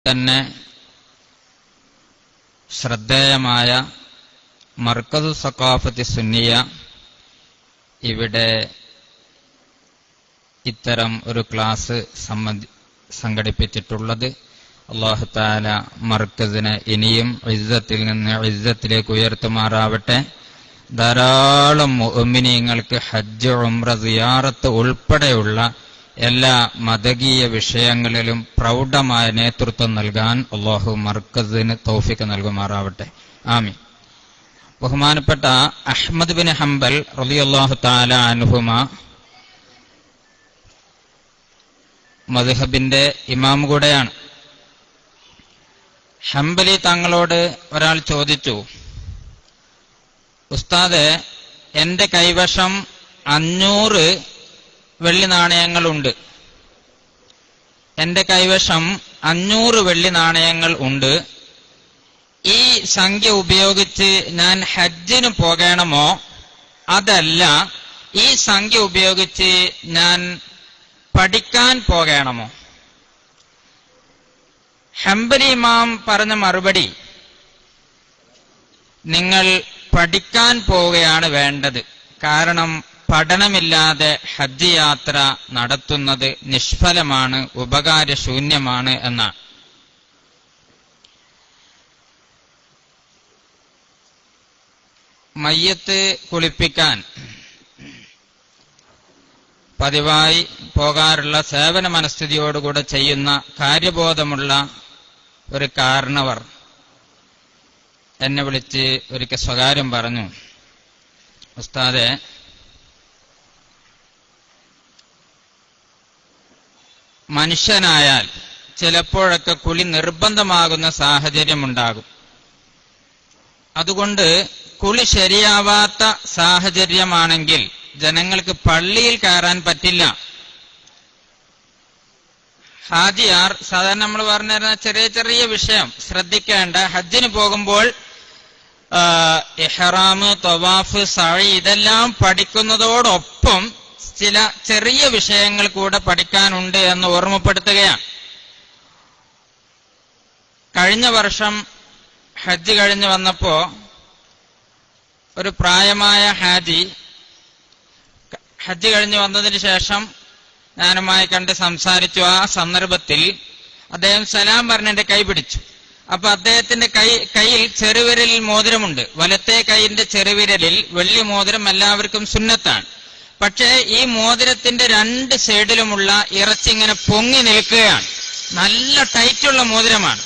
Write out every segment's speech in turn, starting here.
തന്നെ ശ്രദ്ധേയമായ മർക്കസ് സക്കാഫത്തി സുന്നിയ ഇവിടെ ഇത്തരം ഒരു ക്ലാസ് സംബന്ധി സംഘടിപ്പിച്ചിട്ടുള്ളത് അള്ളാഹു താല മർക്കസിനെ ഇനിയും ഇസ്സത്തിൽ നിന്ന് ഇസ്സത്തിലേക്ക് ഉയർത്തുമാറാവട്ടെ ധാരാളം മുഅ്മിനീങ്ങൾക്ക് ഹജ്ജ് ഉംറ സിയാറത്ത് ഉൾപ്പെടെയുള്ള എല്ലാ മതകീയ വിഷയങ്ങളിലും പ്രൗഢമായ നേതൃത്വം നൽകാൻ അള്ളാഹു മർക്കസിന് തൗഫിക്ക് നൽകുമാറാവട്ടെ ആമി ബഹുമാനപ്പെട്ട അഹ്മദ് ബിൻ ഹംബൽ റളിയല്ലാഹു താല അനുഹുമ മദ്ഹബിന്റെ ഇമാം കൂടെയാണ് ഹംബലി തങ്ങളോട് ഒരാൾ ചോദിച്ചു ഉസ്താദ് എന്റെ കൈവശം അഞ്ഞൂറ് വെള്ളി നാണയങ്ങളുണ്ട് എന്റെ കൈവശം അഞ്ഞൂറ് വെള്ളി നാണയങ്ങൾ ഉണ്ട് ഈ സംഖ്യ ഉപയോഗിച്ച് ഞാൻ ഹജ്ജിന് പോകണമോ അതല്ല ഈ സംഖ്യ ഉപയോഗിച്ച് ഞാൻ പഠിക്കാൻ പോകണമോ ഹംബലി ഇമാം പറഞ്ഞ മറുപടി നിങ്ങൾ പഠിക്കാൻ പോവുകയാണ് വേണ്ടത് കാരണം പഠനമില്ലാതെ ഹജ്ജ് യാത്ര നടത്തുന്നത് നിഷ്ഫലമാണ് ഉപകാരശൂന്യമാണ് എന്നാണ് മയ്യത്ത് കുളിപ്പിക്കാൻ പതിവായി പോകാറുള്ള സേവന മനസ്ഥിതിയോടുകൂടെ ചെയ്യുന്ന കാര്യബോധമുള്ള ഒരു കാരണവർ എന്നെ വിളിച്ച് ഒരിക്കൽ സ്വകാര്യം പറഞ്ഞു ഉസ്താദെ മനുഷ്യനായാൽ ചിലപ്പോഴൊക്കെ കുളി നിർബന്ധമാകുന്ന സാഹചര്യമുണ്ടാകും അതുകൊണ്ട് കുളി ശരിയാവാത്ത സാഹചര്യമാണെങ്കിൽ ജനങ്ങൾക്ക് പള്ളിയിൽ കയറാൻ പറ്റില്ല ഹാജിയാർ സാധാരണ നമ്മൾ പറഞ്ഞിരുന്ന ചെറിയ ചെറിയ വിഷയം ശ്രദ്ധിക്കേണ്ട ഹജ്ജിന് പോകുമ്പോൾ ഇഹ്റാം തൊവാഫ് സഴി ഇതെല്ലാം പഠിക്കുന്നതോടൊപ്പം ചില ചെറിയ വിഷയങ്ങൾ കൂടെ പഠിക്കാനുണ്ട് എന്ന് ഓർമ്മപ്പെടുത്തുകയാണ് കഴിഞ്ഞ വർഷം ഹജ്ജ് കഴിഞ്ഞ് വന്നപ്പോ ഒരു പ്രായമായ ഹാജി ഹജ്ജ് കഴിഞ്ഞ് വന്നതിന് ശേഷം ഞാനുമായി കണ്ട് സംസാരിച്ചു ആ സന്ദർഭത്തിൽ അദ്ദേഹം സലാം പറഞ്ഞ് എന്റെ കൈ പിടിച്ചു അപ്പൊ അദ്ദേഹത്തിന്റെ കൈ കയ്യിൽ ചെറുവിരലിൽ മോതിരമുണ്ട് വലത്തെ കൈയിന്റെ ചെറുവിരലിൽ വെള്ളി മോതിരം എല്ലാവർക്കും സുന്നത്താണ് പക്ഷേ ഈ മോതിരത്തിന്റെ രണ്ട് സൈഡിലുമുള്ള ഇറച്ചി ഇങ്ങനെ പൊങ്ങി നിൽക്കുകയാണ് നല്ല ടൈറ്റുള്ള മോതിരമാണ്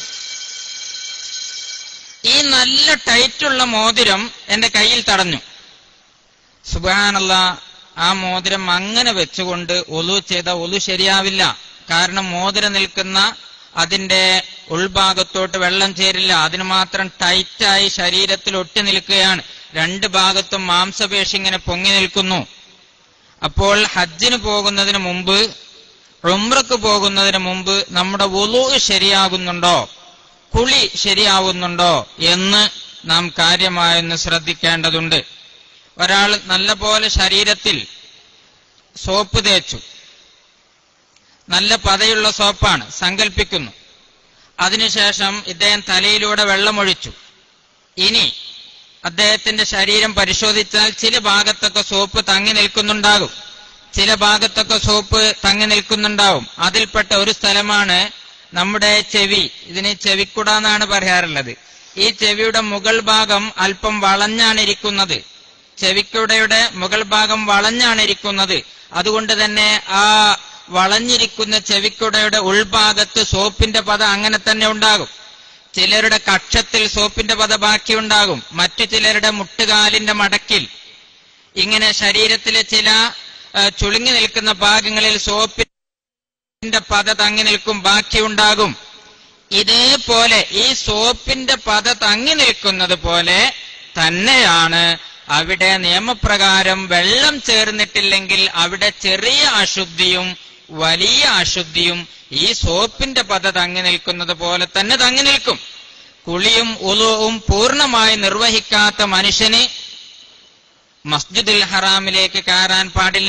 ഈ നല്ല ടൈറ്റുള്ള മോതിരം എന്റെ കയ്യിൽ തടഞ്ഞു സുബാനല്ല ആ മോതിരം അങ്ങനെ വെച്ചുകൊണ്ട് ഒലു ചെയ്ത ഒലു ശരിയാവില്ല കാരണം മോതിരം നിൽക്കുന്ന അതിന്റെ ഉൾഭാഗത്തോട്ട് വെള്ളം ചേരില്ല അതിന് മാത്രം ടൈറ്റായി ശരീരത്തിൽ ഒട്ടി നിൽക്കുകയാണ് രണ്ട് ഭാഗത്തും മാംസപേശി ഇങ്ങനെ പൊങ്ങി നിൽക്കുന്നു അപ്പോൾ ഹജ്ജിന് പോകുന്നതിന് മുമ്പ് ഉംറക്ക് പോകുന്നതിന് മുമ്പ് നമ്മുടെ ഒലു ശരിയാകുന്നുണ്ടോ കുളി ശരിയാവുന്നുണ്ടോ എന്ന് നാം കാര്യമായൊന്ന് ശ്രദ്ധിക്കേണ്ടതുണ്ട് ഒരാൾ നല്ല പോലെ ശരീരത്തിൽ സോപ്പ് തേച്ചു നല്ല പതയുള്ള സോപ്പാണ് സങ്കല്പിക്കുന്നു അതിനുശേഷം ഇദ്ദേഹം തലയിലൂടെ വെള്ളമൊഴിച്ചു ഇനി അദ്ദേഹത്തിന്റെ ശരീരം പരിശോധിച്ചാൽ ചില ഭാഗത്തൊക്കെ സോപ്പ് തങ്ങി നിൽക്കുന്നുണ്ടാകും ചില ഭാഗത്തൊക്കെ സോപ്പ് തങ്ങി നിൽക്കുന്നുണ്ടാവും അതിൽപ്പെട്ട ഒരു സ്ഥലമാണ് നമ്മുടെ ചെവി ഇതിന് ചെവിക്കുട എന്നാണ് പറയാറുള്ളത് ഈ ചെവിയുടെ മുകൾ ഭാഗം അല്പം വളഞ്ഞാണ് ഇരിക്കുന്നത് ചെവിക്കുടയുടെ മുകൾ ഭാഗം വളഞ്ഞാണ് ഇരിക്കുന്നത് അതുകൊണ്ട് തന്നെ ആ വളഞ്ഞിരിക്കുന്ന ചെവിക്കുടയുടെ ഉൾഭാഗത്ത് സോപ്പിന്റെ പത അങ്ങനെ തന്നെ ഉണ്ടാകും ചിലരുടെ കക്ഷത്തിൽ സോപ്പിന്റെ പത ബാക്കിയുണ്ടാകും മറ്റു ചിലരുടെ മുട്ടുകാലിന്റെ മടക്കിൽ ഇങ്ങനെ ശരീരത്തിലെ ചില ചുളുങ്ങി നിൽക്കുന്ന ഭാഗങ്ങളിൽ സോപ്പിന്റെ പത തങ്ങി നിൽക്കും ബാക്കിയുണ്ടാകും ഇതേപോലെ ഈ സോപ്പിന്റെ പത തങ്ങി നിൽക്കുന്നത് പോലെ തന്നെയാണ് അവിടെ നിയമപ്രകാരം വെള്ളം ചേർന്നിട്ടില്ലെങ്കിൽ അവിടെ ചെറിയ അശുദ്ധിയും വലിയ അശുദ്ധിയും ഈ സോപ്പിന്റെ പത തങ്ങി നിൽക്കുന്നത് പോലെ തന്നെ തങ്ങി നിൽക്കും കുളിയും ഉലുവും പൂർണ്ണമായി നിർവഹിക്കാത്ത മനുഷ്യന് മസ്ജിദുൽ ഹറാമിലേക്ക് കയറാൻ പാടില്ല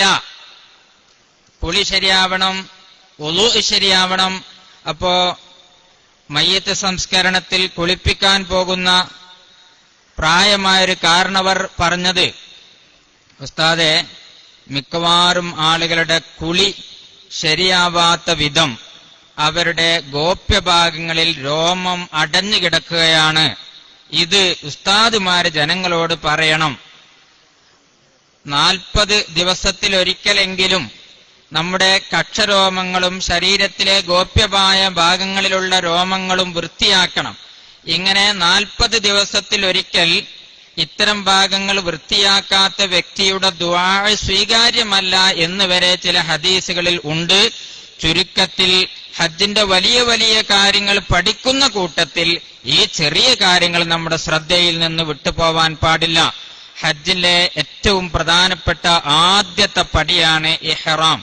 കുളി ശരിയാവണം ഒലു ശരിയാവണം അപ്പോ മയ്യത്ത് സംസ്കരണത്തിൽ കുളിപ്പിക്കാൻ പോകുന്ന പ്രായമായൊരു കാരണവർ പറഞ്ഞത് ഉസ്താദെ മിക്കവാറും ആളുകളുടെ കുളി ശരിയാവാത്ത വിധം അവരുടെ ഗോപ്യഭാഗങ്ങളിൽ രോമം അടഞ്ഞു കിടക്കുകയാണ് ഇത് ഉസ്താദുമാര് ജനങ്ങളോട് പറയണം നാൽപ്പത് ദിവസത്തിലൊരിക്കലെങ്കിലും നമ്മുടെ കക്ഷരോമങ്ങളും ശരീരത്തിലെ ഗോപ്യമായ ഭാഗങ്ങളിലുള്ള രോമങ്ങളും വൃത്തിയാക്കണം ഇങ്ങനെ നാൽപ്പത് ദിവസത്തിലൊരിക്കൽ ഇത്തരം ഭാഗങ്ങൾ വൃത്തിയാക്കാത്ത വ്യക്തിയുടെ ദുആ സ്വീകാര്യമല്ല എന്ന് വരെ ചില ഹദീസുകളിൽ ഉണ്ട് ചുരുക്കത്തിൽ ഹജ്ജിന്റെ വലിയ വലിയ കാര്യങ്ങൾ പഠിക്കുന്ന കൂട്ടത്തിൽ ഈ ചെറിയ കാര്യങ്ങൾ നമ്മുടെ ശ്രദ്ധയിൽ നിന്ന് വിട്ടുപോവാൻ പാടില്ല ഹജ്ജിലെ ഏറ്റവും പ്രധാനപ്പെട്ട ആദ്യത്തെ പടിയാണ് ഇഹ്റാം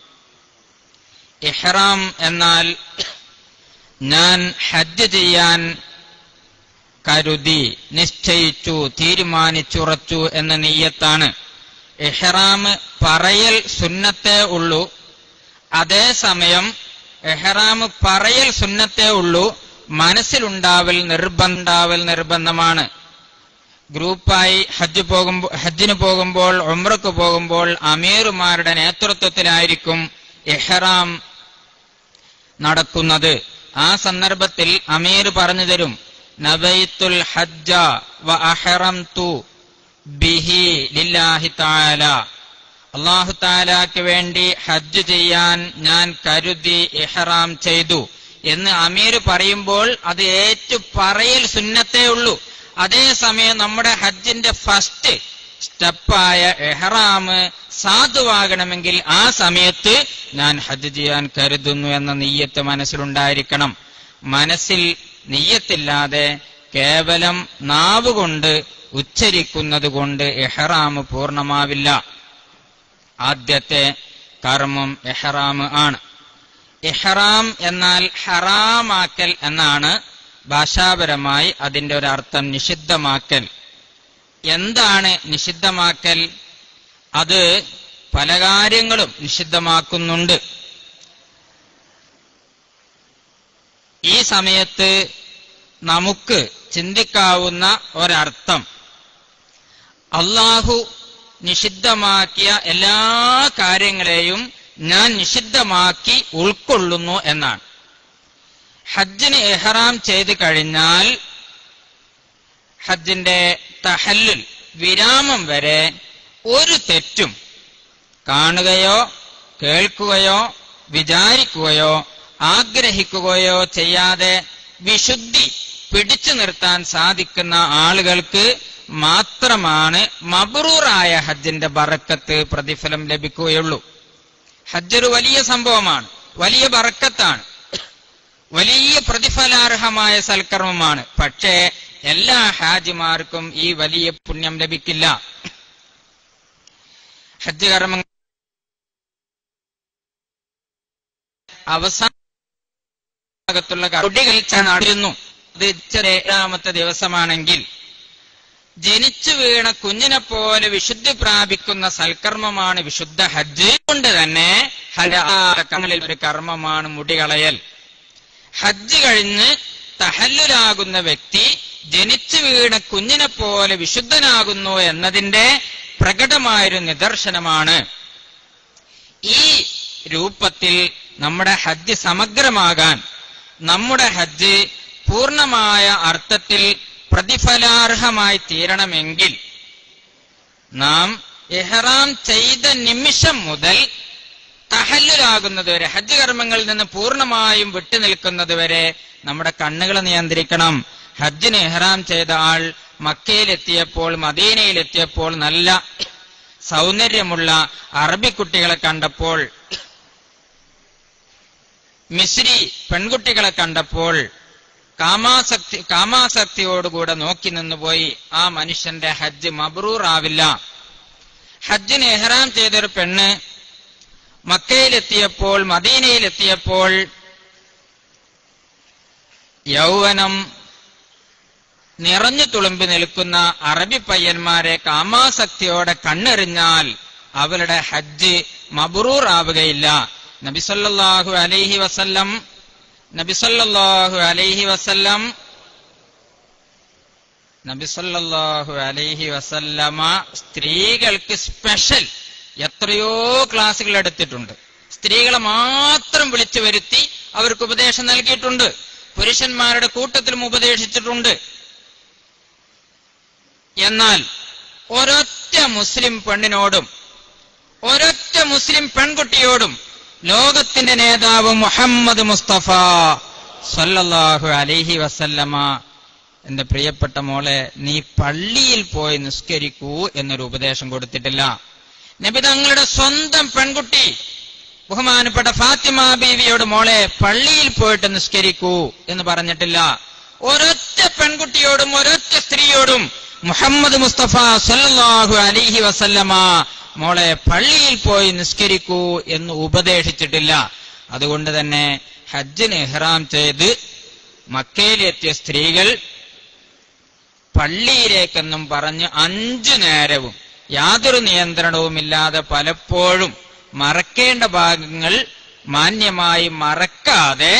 ഇഹ്റാം എന്നാൽ ഞാൻ ഹജ്ജ് ചെയ്യാൻ കരുതി നിശ്ചയിച്ചു തീരുമാനിച്ചുറച്ചു എന്ന നെയ്യത്താണ് ഇഹ്റാം പറയൽ സുന്നത്തേ ഉള്ളൂ അതേസമയം എഹ്റാം പറയൽ സുന്നത്തേ ഉള്ളൂ മനസ്സിലുണ്ടാവൽ നിർബന്ധാവൽ നിർബന്ധമാണ് ഗ്രൂപ്പായി ഹജ്ജ് പോകുമ്പോൾ ഹജ്ജിന് പോകുമ്പോൾ ഉംറക്ക് പോകുമ്പോൾ അമീറുമാരുടെ നേതൃത്വത്തിലായിരിക്കും എഹ്റാം നടക്കുന്നത് ആ സന്ദർഭത്തിൽ അമീർ പറഞ്ഞു തരും നബൈത്തുൽ ഹജ്ജ വ അഹറംതു ബിഹി ലില്ലാഹി തആല അള്ളാഹു താലാക്ക് വേണ്ടി ഹജ്ജ് ചെയ്യാൻ ഞാൻ കരുതി ഇഹ്റാം ചെയ്തു എന്ന് അമീർ പറയുമ്പോൾ അത് ഏറ്റു പറയൽ സുന്നത്തേ ഉള്ളൂ അതേസമയം നമ്മുടെ ഹജ്ജിന്റെ ഫസ്റ്റ് സ്റ്റെപ്പായ എഹ്റാം സാധുവാകണമെങ്കിൽ ആ സമയത്ത് ഞാൻ ഹജ്ജ് ചെയ്യാൻ കരുതുന്നു എന്ന നെയ്യത്ത് മനസ്സിലുണ്ടായിരിക്കണം മനസ്സിൽ നെയ്യത്തില്ലാതെ കേവലം നാവ് കൊണ്ട് ഉച്ചരിക്കുന്നത് കൊണ്ട് എഹ്റാം പൂർണ്ണമാവില്ല ആദ്യത്തെ കർമ്മം എഹ്റാം ആണ് ഇഹ്റാം എന്നാൽ ഹറാമാക്കൽ എന്നാണ് ഭാഷാപരമായി അതിന്റെ ഒരു അർത്ഥം നിഷിദ്ധമാക്കൽ എന്താണ് നിഷിദ്ധമാക്കൽ അത് പല കാര്യങ്ങളും നിഷിദ്ധമാക്കുന്നുണ്ട് ഈ സമയത്ത് നമുക്ക് ചിന്തിക്കാവുന്ന ഒരർത്ഥം അള്ളാഹു നിഷിദ്ധമാക്കിയ എല്ലാ കാര്യങ്ങളെയും ഞാൻ നിഷിദ്ധമാക്കി ഉൾക്കൊള്ളുന്നു എന്നാണ് ഹജ്ജിന് എഹ്റാം ചെയ്ത് കഴിഞ്ഞാൽ ഹജ്ജിന്റെ തഹല്ലുൽ വിരാമം വരെ ഒരു തെറ്റും കാണുകയോ കേൾക്കുകയോ വിചാരിക്കുകയോ ആഗ്രഹിക്കുകയോ ചെയ്യാതെ വിശുദ്ധി പിടിച്ചു നിർത്താൻ സാധിക്കുന്ന ആളുകൾക്ക് മാത്രമാണ് മബ്രൂറായ ഹജ്ജിന്റെ ബറക്കത്ത് പ്രതിഫലം ലഭിക്കുകയുള്ളൂ ഹജ്ജ് ഒരു വലിയ സംഭവമാണ് വലിയ ബറക്കത്താണ് വലിയ പ്രതിഫലാർഹമായ സൽക്കർമ്മമാണ് പക്ഷേ എല്ലാ ഹാജിമാർക്കും ഈ വലിയ പുണ്യം ലഭിക്കില്ല ഹജ്ജ് കർമ്മ അവസാനത്തുള്ള കുട്ടികൾ നടന്നു ഇത് ഏഴാമത്തെ ദിവസമാണെങ്കിൽ ജനിച്ചു വീണ കുഞ്ഞിനെ പോലെ വിശുദ്ധി പ്രാപിക്കുന്ന സൽക്കർമ്മമാണ് വിശുദ്ധ ഹജ്ജ് കൊണ്ട് തന്നെ ഹജ്ജങ്ങളിൽ ഒരു കർമ്മമാണ് മുടികളയൽ ഹജ്ജ് കഴിഞ്ഞ് തഹല്ലുലാകുന്ന വ്യക്തി ജനിച്ചു വീണ കുഞ്ഞിനെ പോലെ വിശുദ്ധനാകുന്നു എന്നതിന്റെ പ്രകടമായൊരു നിദർശനമാണ് ഈ രൂപത്തിൽ നമ്മുടെ ഹജ്ജ് സമഗ്രമാകാൻ നമ്മുടെ ഹജ്ജ് പൂർണ്ണമായ അർത്ഥത്തിൽ പ്രതിഫലാർഹമായി തീരണമെങ്കിൽ നാം എഹ്റാം ചെയ്ത നിമിഷം മുതൽ തഹല്ലുലാകുന്നത് വരെ ഹജ്ജ് കർമ്മങ്ങളിൽ നിന്ന് പൂർണ്ണമായും വിട്ടുനിൽക്കുന്നത് വരെ നമ്മുടെ കണ്ണുകൾ നിയന്ത്രിക്കണം ഹജ്ജിന് എഹ്റാം ചെയ്ത ആൾ മക്കയിലെത്തിയപ്പോൾ മദീനയിലെത്തിയപ്പോൾ നല്ല സൗന്ദര്യമുള്ള അറബിക്കുട്ടികളെ കണ്ടപ്പോൾ മിശ്രി പെൺകുട്ടികളെ കണ്ടപ്പോൾ കാമാസക്തി കാമാസക്തിയോടുകൂടെ നോക്കി നിന്നുപോയി ആ മനുഷ്യന്റെ ഹജ്ജ് മബ്രൂർ ആവില്ല ഹജ്ജിന് എഹ്റാം ചെയ്തൊരു പെണ്ണ് മക്കയിലെത്തിയപ്പോൾ മദീനയിലെത്തിയപ്പോൾ യൗവനം നിറഞ്ഞു തുളുമ്പി നിൽക്കുന്ന അറബി പയ്യന്മാരെ കാമാസക്തിയോടെ കണ്ണെറിഞ്ഞാൽ അവരുടെ ഹജ്ജ് മബ്രൂർ ആവുകയില്ല നബിസല്ലാഹു അലൈഹി വസല്ലം നബിസല്ലാഹു അലൈഹി വസല്ലം നബിസല്ലാഹു അലൈഹി വസല്ലമ സ്ത്രീകൾക്ക് സ്പെഷ്യൽ എത്രയോ ക്ലാസ്സുകൾ എടുത്തിട്ടുണ്ട് സ്ത്രീകളെ മാത്രം വിളിച്ചു വരുത്തി അവർക്ക് ഉപദേശം നൽകിയിട്ടുണ്ട് പുരുഷന്മാരുടെ കൂട്ടത്തിലും ഉപദേശിച്ചിട്ടുണ്ട് എന്നാൽ ഒരൊറ്റ മുസ്ലിം പെണ്ണിനോടും ഒരൊറ്റ മുസ്ലിം പെൺകുട്ടിയോടും ലോകത്തിന്റെ നേതാവ് മുഹമ്മദ് മുസ്തഫ സല്ലല്ലാഹു അലൈഹി വസല്ലമ എന്റെ പ്രിയപ്പെട്ട മോളെ നീ പള്ളിയിൽ പോയി നിസ്കരിക്കൂ എന്നൊരു ഉപദേശം കൊടുത്തിട്ടില്ല നബി തങ്ങളുടെ സ്വന്തം പെൺകുട്ടി ബഹുമാനപ്പെട്ട ഫാത്തിമ ബീവിയോട് മോളെ പള്ളിയിൽ പോയിട്ട് നിസ്കരിക്കൂ എന്ന് പറഞ്ഞിട്ടില്ല ഒരൊറ്റ പെൺകുട്ടിയോടും ഒരൊറ്റ സ്ത്രീയോടും മുഹമ്മദ് മുസ്തഫ സല്ലല്ലാഹു അലൈഹി വസല്ലമ മോളെ പള്ളിയിൽ പോയി നിസ്കരിക്കൂ എന്ന് ഉപദേശിച്ചിട്ടില്ല അതുകൊണ്ട് തന്നെ ഹജ്ജിന് ഇഹ്റാം ചെയ്ത് മക്കയിലെത്തിയ സ്ത്രീകൾ പള്ളിയിലേക്കെന്നും പറഞ്ഞ് അഞ്ചു നേരവും യാതൊരു നിയന്ത്രണവുമില്ലാതെ പലപ്പോഴും മറക്കേണ്ട ഭാഗങ്ങൾ മാന്യമായി മറക്കാതെ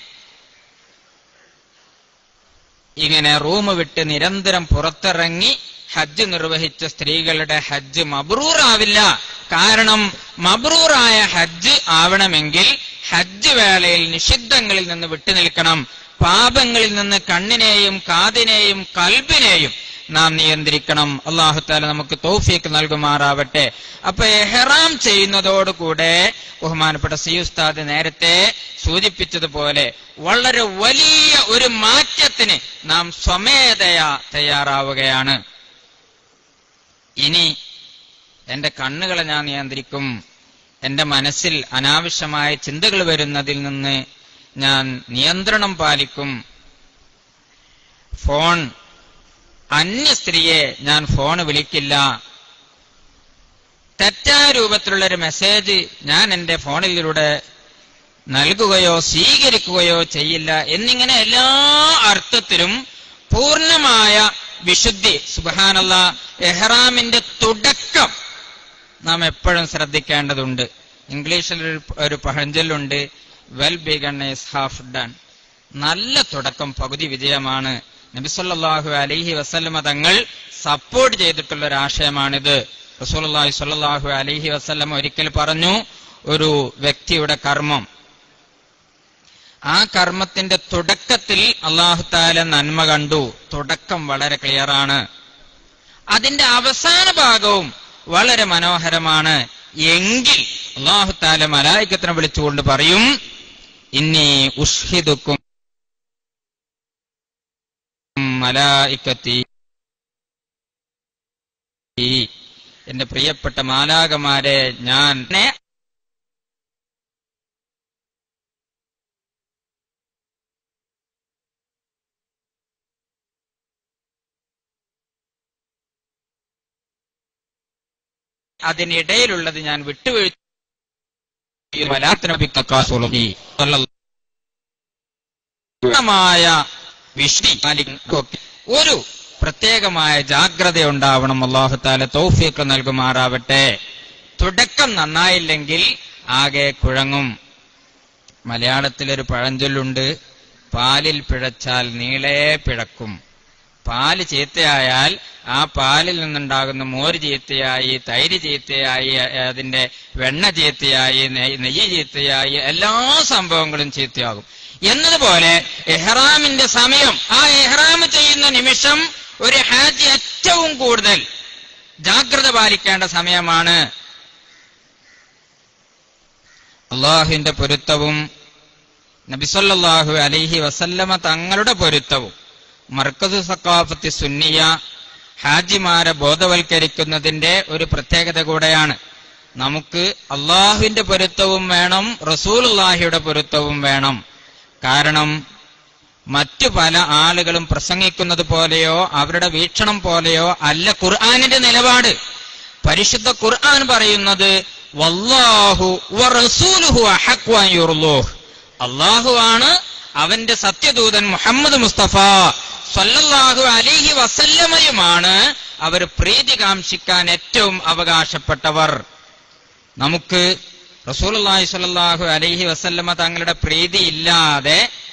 ഇങ്ങനെ റൂം വിട്ട് നിരന്തരം പുറത്തിറങ്ങി ഹജ്ജ് നിർവഹിച്ച സ്ത്രീകളുടെ ഹജ്ജ് മബ്രൂറാവില്ല കാരണം മബ്രൂറായ ഹജ്ജ് ആവണമെങ്കിൽ ഹജ്ജ് വേളയിൽ നിഷിദ്ധങ്ങളിൽ നിന്ന് വിട്ടുനിൽക്കണം പാപങ്ങളിൽ നിന്ന് കണ്ണിനെയും കാതിനെയും കൽബിനെയും നാം നിയന്ത്രിക്കണം അള്ളാഹുത്താല നമുക്ക് തൗഫീക്ക് നൽകുമാറാവട്ടെ അപ്പൊ എഹ്റാം ചെയ്യുന്നതോടുകൂടെ ബഹുമാനപ്പെട്ട സി ഉസ്താദ് നേരത്തെ സൂചിപ്പിച്ചതുപോലെ വളരെ വലിയ ഒരു മാറ്റത്തിന് നാം സ്വമേധയാ തയ്യാറാവുകയാണ് ഇനി എന്റെ കണ്ണുകളെ ഞാൻ നിയന്ത്രിക്കും എന്റെ മനസ്സിൽ അനാവശ്യമായ ചിന്തകൾ വരുന്നതിൽ നിന്ന് ഞാൻ നിയന്ത്രണം പാലിക്കും ഫോൺ അന്യ സ്ത്രീയെ ഞാൻ ഫോൺ വിളിക്കില്ല തെറ്റായ രൂപത്തിലുള്ള ഒരു മെസ്സേജ് ഞാൻ എന്റെ ഫോണിലൂടെ നൽകുകയോ സ്വീകരിക്കുകയോ ചെയ്യില്ല എന്നിങ്ങനെ എല്ലാ അർത്ഥത്തിലും പൂർണ്ണമായ വിശുദ്ധി സുബാനല്ല എഹ്റാമിന്റെ തുടക്കം നാം എപ്പോഴും ശ്രദ്ധിക്കേണ്ടതുണ്ട് ഇംഗ്ലീഷിൽ ഒരു ഒരു പഴഞ്ചൊല്ലുണ്ട് well begun is half done നല്ല തുടക്കം പകുതി വിജയമാണ് നബിസല്ലാഹു അലൈഹി വസല്ലമ തങ്ങൾ സപ്പോർട്ട് ചെയ്തിട്ടുള്ള ഒരു ആശയമാണിത് റസൂലുള്ളാഹി സ്വല്ലല്ലാഹു അലൈഹി വസല്ലം ഒരിക്കൽ പറഞ്ഞു ഒരു വ്യക്തിയുടെ കർമ്മം ആ കർമ്മത്തിന്റെ തുടക്കത്തിൽ അള്ളാഹുത്താല നന്മ കണ്ടു തുടക്കം വളരെ ക്ലിയറാണ് അതിന്റെ അവസാന ഭാഗവും വളരെ മനോഹരമാണ് എങ്കിൽ അള്ളാഹുത്താല മലായിക്കത്തിനെ വിളിച്ചുകൊണ്ട് പറയും ഇനി ഉഷ്ഹിദുക്കും മലായിക്കത്തി എന്റെ പ്രിയപ്പെട്ട മാലാകമാരെ ഞാൻ അതിനിടയിലുള്ളത് ഞാൻ വിട്ടുവീഴ്ച മായ വിഷ്ണി ഒരു പ്രത്യേകമായ ജാഗ്രത ഉണ്ടാവണം അള്ളാഹുത്താല തൗഫീഖ് നൽകുമാറാവട്ടെ തുടക്കം നന്നായില്ലെങ്കിൽ ആകെ കുഴങ്ങും മലയാളത്തിലൊരു പഴഞ്ചൊല്ലുണ്ട് പാലിൽ പിഴച്ചാൽ നീളേ പിഴക്കും പാല് ചീത്തയായാൽ ആ പാലിൽ നിന്നുണ്ടാകുന്ന മോര് ചീത്തയായി തൈര് ചീത്തയായി അതിന്റെ വെണ്ണ ചീത്തയായി നെയ്- നെയ്യ് ചീത്തയായി എല്ലാ സംഭവങ്ങളും ചീത്തയാകും എന്നതുപോലെ എഹ്റാമിന്റെ സമയം ആ എഹ്റാം ചെയ്യുന്ന നിമിഷം ഒരു ഹാജി ഏറ്റവും കൂടുതൽ ജാഗ്രത പാലിക്കേണ്ട സമയമാണ് അള്ളാഹുവിന്റെ പൊരുത്തവും നബിസല്ലാഹു അലൈഹി വസല്ലമ തങ്ങളുടെ പൊരുത്തവും മർക്കസ് സക്കാഫത്തി സുന്നിയ ഹാജിമാരെ ബോധവൽക്കരിക്കുന്നതിന്റെ ഒരു പ്രത്യേകത കൂടെയാണ് നമുക്ക് അള്ളാഹുവിന്റെ പൊരുത്തവും വേണം റസൂലുള്ളാഹിയുടെ പൊരുത്തവും വേണം കാരണം മറ്റു പല ആളുകളും പ്രസംഗിക്കുന്നത് പോലെയോ അവരുടെ വീക്ഷണം പോലെയോ അല്ല ഖുർആാനിന്റെ നിലപാട് പരിശുദ്ധ ഖുർആൻ പറയുന്നത് വല്ലാഹു വറസൂലുഹു അഹഖ്വ അൻ യുർലൂഹ് അള്ളാഹുവാണ് അവന്റെ സത്യദൂതൻ മുഹമ്മദ് മുസ്തഫ സല്ലല്ലാഹു അലൈഹി വസല്ലമയുമാണ് അവർ പ്രീതി കാംക്ഷിക്കാൻ ഏറ്റവും അവകാശപ്പെട്ടവർ നമുക്ക് റസൂലുള്ളാഹി സ്വല്ലല്ലാഹു അലൈഹി വസല്ലമ തങ്ങളുടെ പ്രീതി ഇല്ലാതെ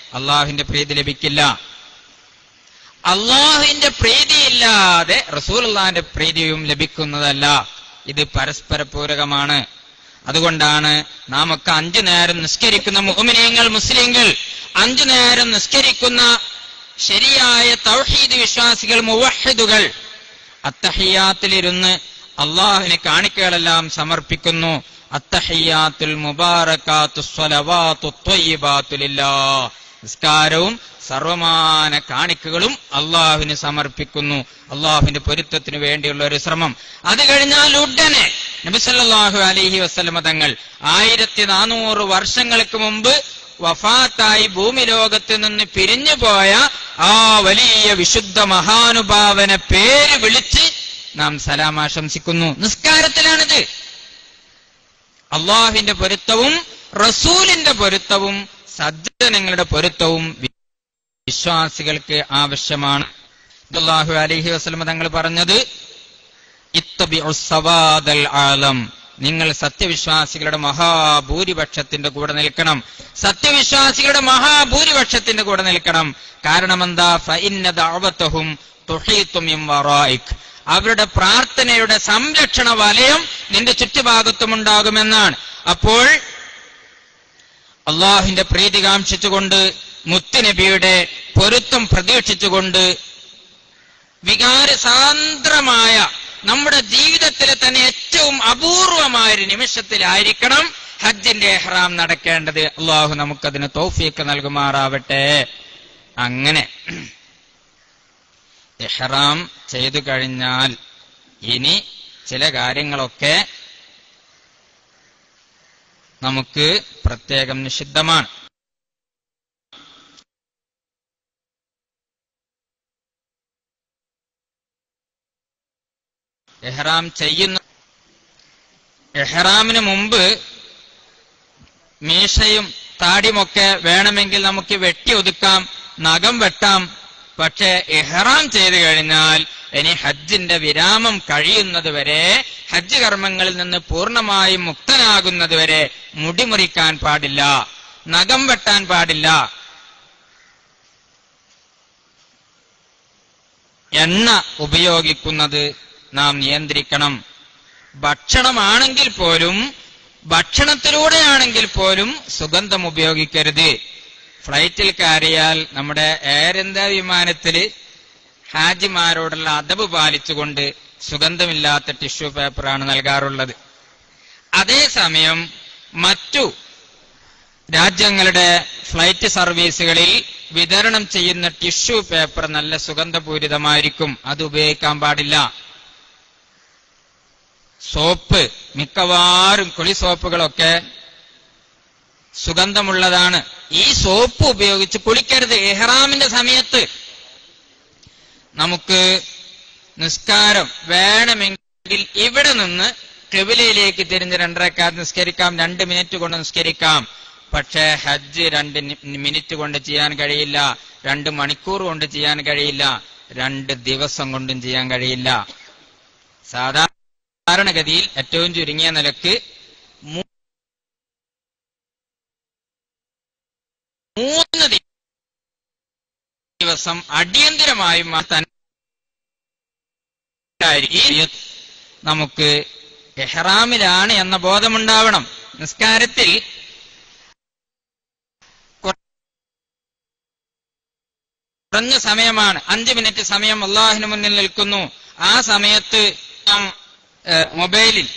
അള്ളാഹുവിന്റെ പ്രീതി ലഭിക്കില്ല അള്ളാഹുവിന്റെ പ്രീതിയില്ലാതെ റസൂലുള്ളാന്റെ പ്രീതിയും ലഭിക്കുന്നതല്ല ഇത് പരസ്പര പൂരകമാണ് അതുകൊണ്ടാണ് നാം ഒക്കെ അഞ്ചു നേരം നിസ്കരിക്കുന്ന മുഹമിനിയങ്ങൾ മുസ്ലിങ്ങൾ അഞ്ചു നേരം നിസ്കരിക്കുന്ന ശരിയായ തൗഹീദ് വിശ്വാസികൾ മുവഹിദുകൾ അത്തഹിയാത്തിലിരുന്ന് അള്ളാഹുവിന് കാണിക്കകളെല്ലാം സമർപ്പിക്കുന്നു അത്തഹിയാത്തുൽ മുബാറക്കാത്തു സ്വലവാത്തു ത്വയ്യിബാത്തുലില്ലാ നിസ്കാരവും സർവമാന കാണിക്കകളും അള്ളാഹുവിന് സമർപ്പിക്കുന്നു അള്ളാഹുവിന്റെ പൊരുത്തത്തിന് വേണ്ടിയുള്ള ഒരു ശ്രമം അത് കഴിഞ്ഞാൽ ഉടനെ നബിസല്ലാഹു അലൈഹി വസ്ലമ തങ്ങൾ ആയിരത്തി നാനൂറ് വർഷങ്ങൾക്ക് മുമ്പ് വഫാത്തായി ഭൂമി ലോകത്ത് നിന്ന് പിരിഞ്ഞു പോയ ആ വലിയ വിശുദ്ധ മഹാനുഭാവനെ പേര് വിളിച്ച് നാം സലാം ആശംസിക്കുന്നു നിസ്കാരത്തിലാണിത് അള്ളാഹിന്റെ പൊരുത്തവും റസൂലിന്റെ പൊരുത്തവും സജ്ജനങ്ങളുടെ പൊരുത്തവും വിശ്വാസികൾക്ക് ആവശ്യമാണ് അള്ളാഹു അലഹി വസ്ലമ തങ്ങൾ പറഞ്ഞത് ഇത്തബിഉ സവാദൽ ആലം നിങ്ങൾ സത്യവിശ്വാസികളുടെ മഹാഭൂരിപക്ഷത്തിന്റെ കൂടെ നിൽക്കണം സത്യവിശ്വാസികളുടെ മഹാഭൂരിപക്ഷത്തിന്റെ കൂടെ നിൽക്കണം കാരണം എന്താ ഫഇന്നദഅവതഹും തുഹീത്തും മിൻ വറായിക് അവരുടെ പ്രാർത്ഥനയുടെ സംരക്ഷണ വലയം നിന്റെ ചുറ്റുഭാഗത്തും ഉണ്ടാകുമെന്നാണ് അപ്പോൾ അള്ളാഹിന്റെ പ്രീതി കാംക്ഷിച്ചുകൊണ്ട് മുത്തുനബിയുടെ പൊരുത്തം പ്രതീക്ഷിച്ചുകൊണ്ട് വികാരസാന്ദ്രമായ നമ്മുടെ ജീവിതത്തിലെ തന്നെ ഏറ്റവും അപൂർവമായ ഒരു നിമിഷത്തിലായിരിക്കണം ഹജ്ജിന്റെ എഹ്റാം നടക്കേണ്ടത് അള്ളാഹു നമുക്കതിന് തോഫീക്ക് നൽകുമാറാവട്ടെ അങ്ങനെ എഹ്റാം ചെയ്തു കഴിഞ്ഞാൽ ഇനി ചില കാര്യങ്ങളൊക്കെ നമുക്ക് പ്രത്യേകം നിഷിദ്ധമാണ് എഹ്റാം ചെയ്യുന്ന എഹ്റാമിന് മുമ്പ് മീശയും താടിയുമൊക്കെ വേണമെങ്കിൽ നമുക്ക് വെട്ടി ഒതുക്കാം നഖം വെട്ടാം പക്ഷേ എഹ്റാം ചെയ്തു കഴിഞ്ഞാൽ ഇനി ഹജ്ജിന്റെ വിരാമം കഴിയുന്നത് വരെ ഹജ്ജ് കർമ്മങ്ങളിൽ നിന്ന് പൂർണ്ണമായും മുക്തനാകുന്നത് വരെ മുടിമുറിക്കാൻ പാടില്ല നഖം വെട്ടാൻ പാടില്ല എണ്ണ ഉപയോഗിക്കുന്നത് നാം നിയന്ത്രിക്കണം ഭക്ഷണമാണെങ്കിൽ പോലും ഭക്ഷണത്തിലൂടെയാണെങ്കിൽ പോലും സുഗന്ധം ഉപയോഗിക്കരുത് ഫ്ലൈറ്റിൽ കയറിയാൽ നമ്മുടെ എയർ ഇന്ത്യ വിമാനത്തിൽ ഹാജിമാരോടുള്ള അതവ് പാലിച്ചുകൊണ്ട് സുഗന്ധമില്ലാത്ത ടിഷ്യൂ പേപ്പറാണ് നൽകാറുള്ളത് അതേസമയം മറ്റു രാജ്യങ്ങളുടെ ഫ്ലൈറ്റ് സർവീസുകളിൽ വിതരണം ചെയ്യുന്ന ടിഷ്യൂ പേപ്പർ നല്ല സുഗന്ധപൂരിതമായിരിക്കും അത് ഉപയോഗിക്കാൻ പാടില്ല സോപ്പ് മിക്കവാറും കുളി സോപ്പുകളൊക്കെ സുഗന്ധമുള്ളതാണ് ഈ സോപ്പ് ഉപയോഗിച്ച് കുളിക്കരുത് എഹ്റാമിന്റെ സമയത്ത് നമുക്ക് നിസ്കാരം വേണമെങ്കിൽ ഇവിടെ നിന്ന് കെബിലയിലേക്ക് തിരിഞ്ഞ് രണ്ടരക്കാത്ത് നിസ്കരിക്കാം രണ്ട് മിനിറ്റ് കൊണ്ട് നിസ്കരിക്കാം പക്ഷേ ഹജ്ജ് രണ്ട് നി- മിനിറ്റ് കൊണ്ട് ചെയ്യാൻ കഴിയില്ല രണ്ട് മണിക്കൂർ കൊണ്ട് ചെയ്യാൻ കഴിയില്ല രണ്ട് ദിവസം കൊണ്ടും ചെയ്യാൻ കഴിയില്ല സാധാരണഗതിയിൽ ഏറ്റവും ചുരുങ്ങിയ നിലക്ക് മൂ- മൂന്ന് ദി- ദിവസം അടിയന്തിരമായും ആ തന്നെ ആയിരിക്കും. നമുക്ക് എഹ്റാമിലാണ് എന്ന ബോധമുണ്ടാവണം നിസ്കാരത്തിൽ കുറഞ്ഞ സമയമാണ് അഞ്ച് മിനിറ്റ് സമയം അള്ളാഹിന് മുന്നിൽ നിൽക്കുന്നു ആ സമയത്ത് നാം ഏഹ്, മൊബൈലിൽ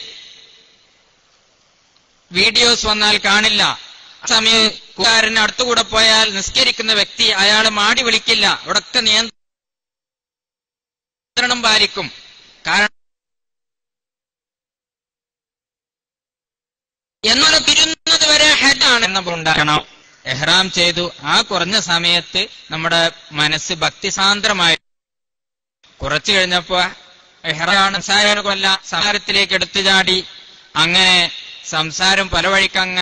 വീഡിയോസ് വന്നാൽ കാണില്ല ആ സമയം കൂട്ടുകാരന് അടുത്തുകൂടെ പോയാൽ നിസ്കരിക്കുന്ന വ്യക്തി അയാൾ മാടി വിളിക്കില്ല അവിടൊക്കെ നിയന്ത്രണം പാലിക്കും കാരണം എന്നാൽ തിരുന്നത് വരെ ഹെഡാണ് എന്ന ഉണ്ടാക്കണം എഹ്റാം ചെയ്തു ആ കുറഞ്ഞ സമയത്ത് നമ്മുടെ മനസ്സ് ഭക്തിസാന്ദ്രമായി കുറച്ചു കഴിഞ്ഞപ്പോ എഹ്റാണ് സംസാരം കൊല്ല സംസാരത്തിലേക്ക് എടുത്തു ചാടി അങ്ങനെ സംസാരം പല വഴിക്ക് അങ്ങനെ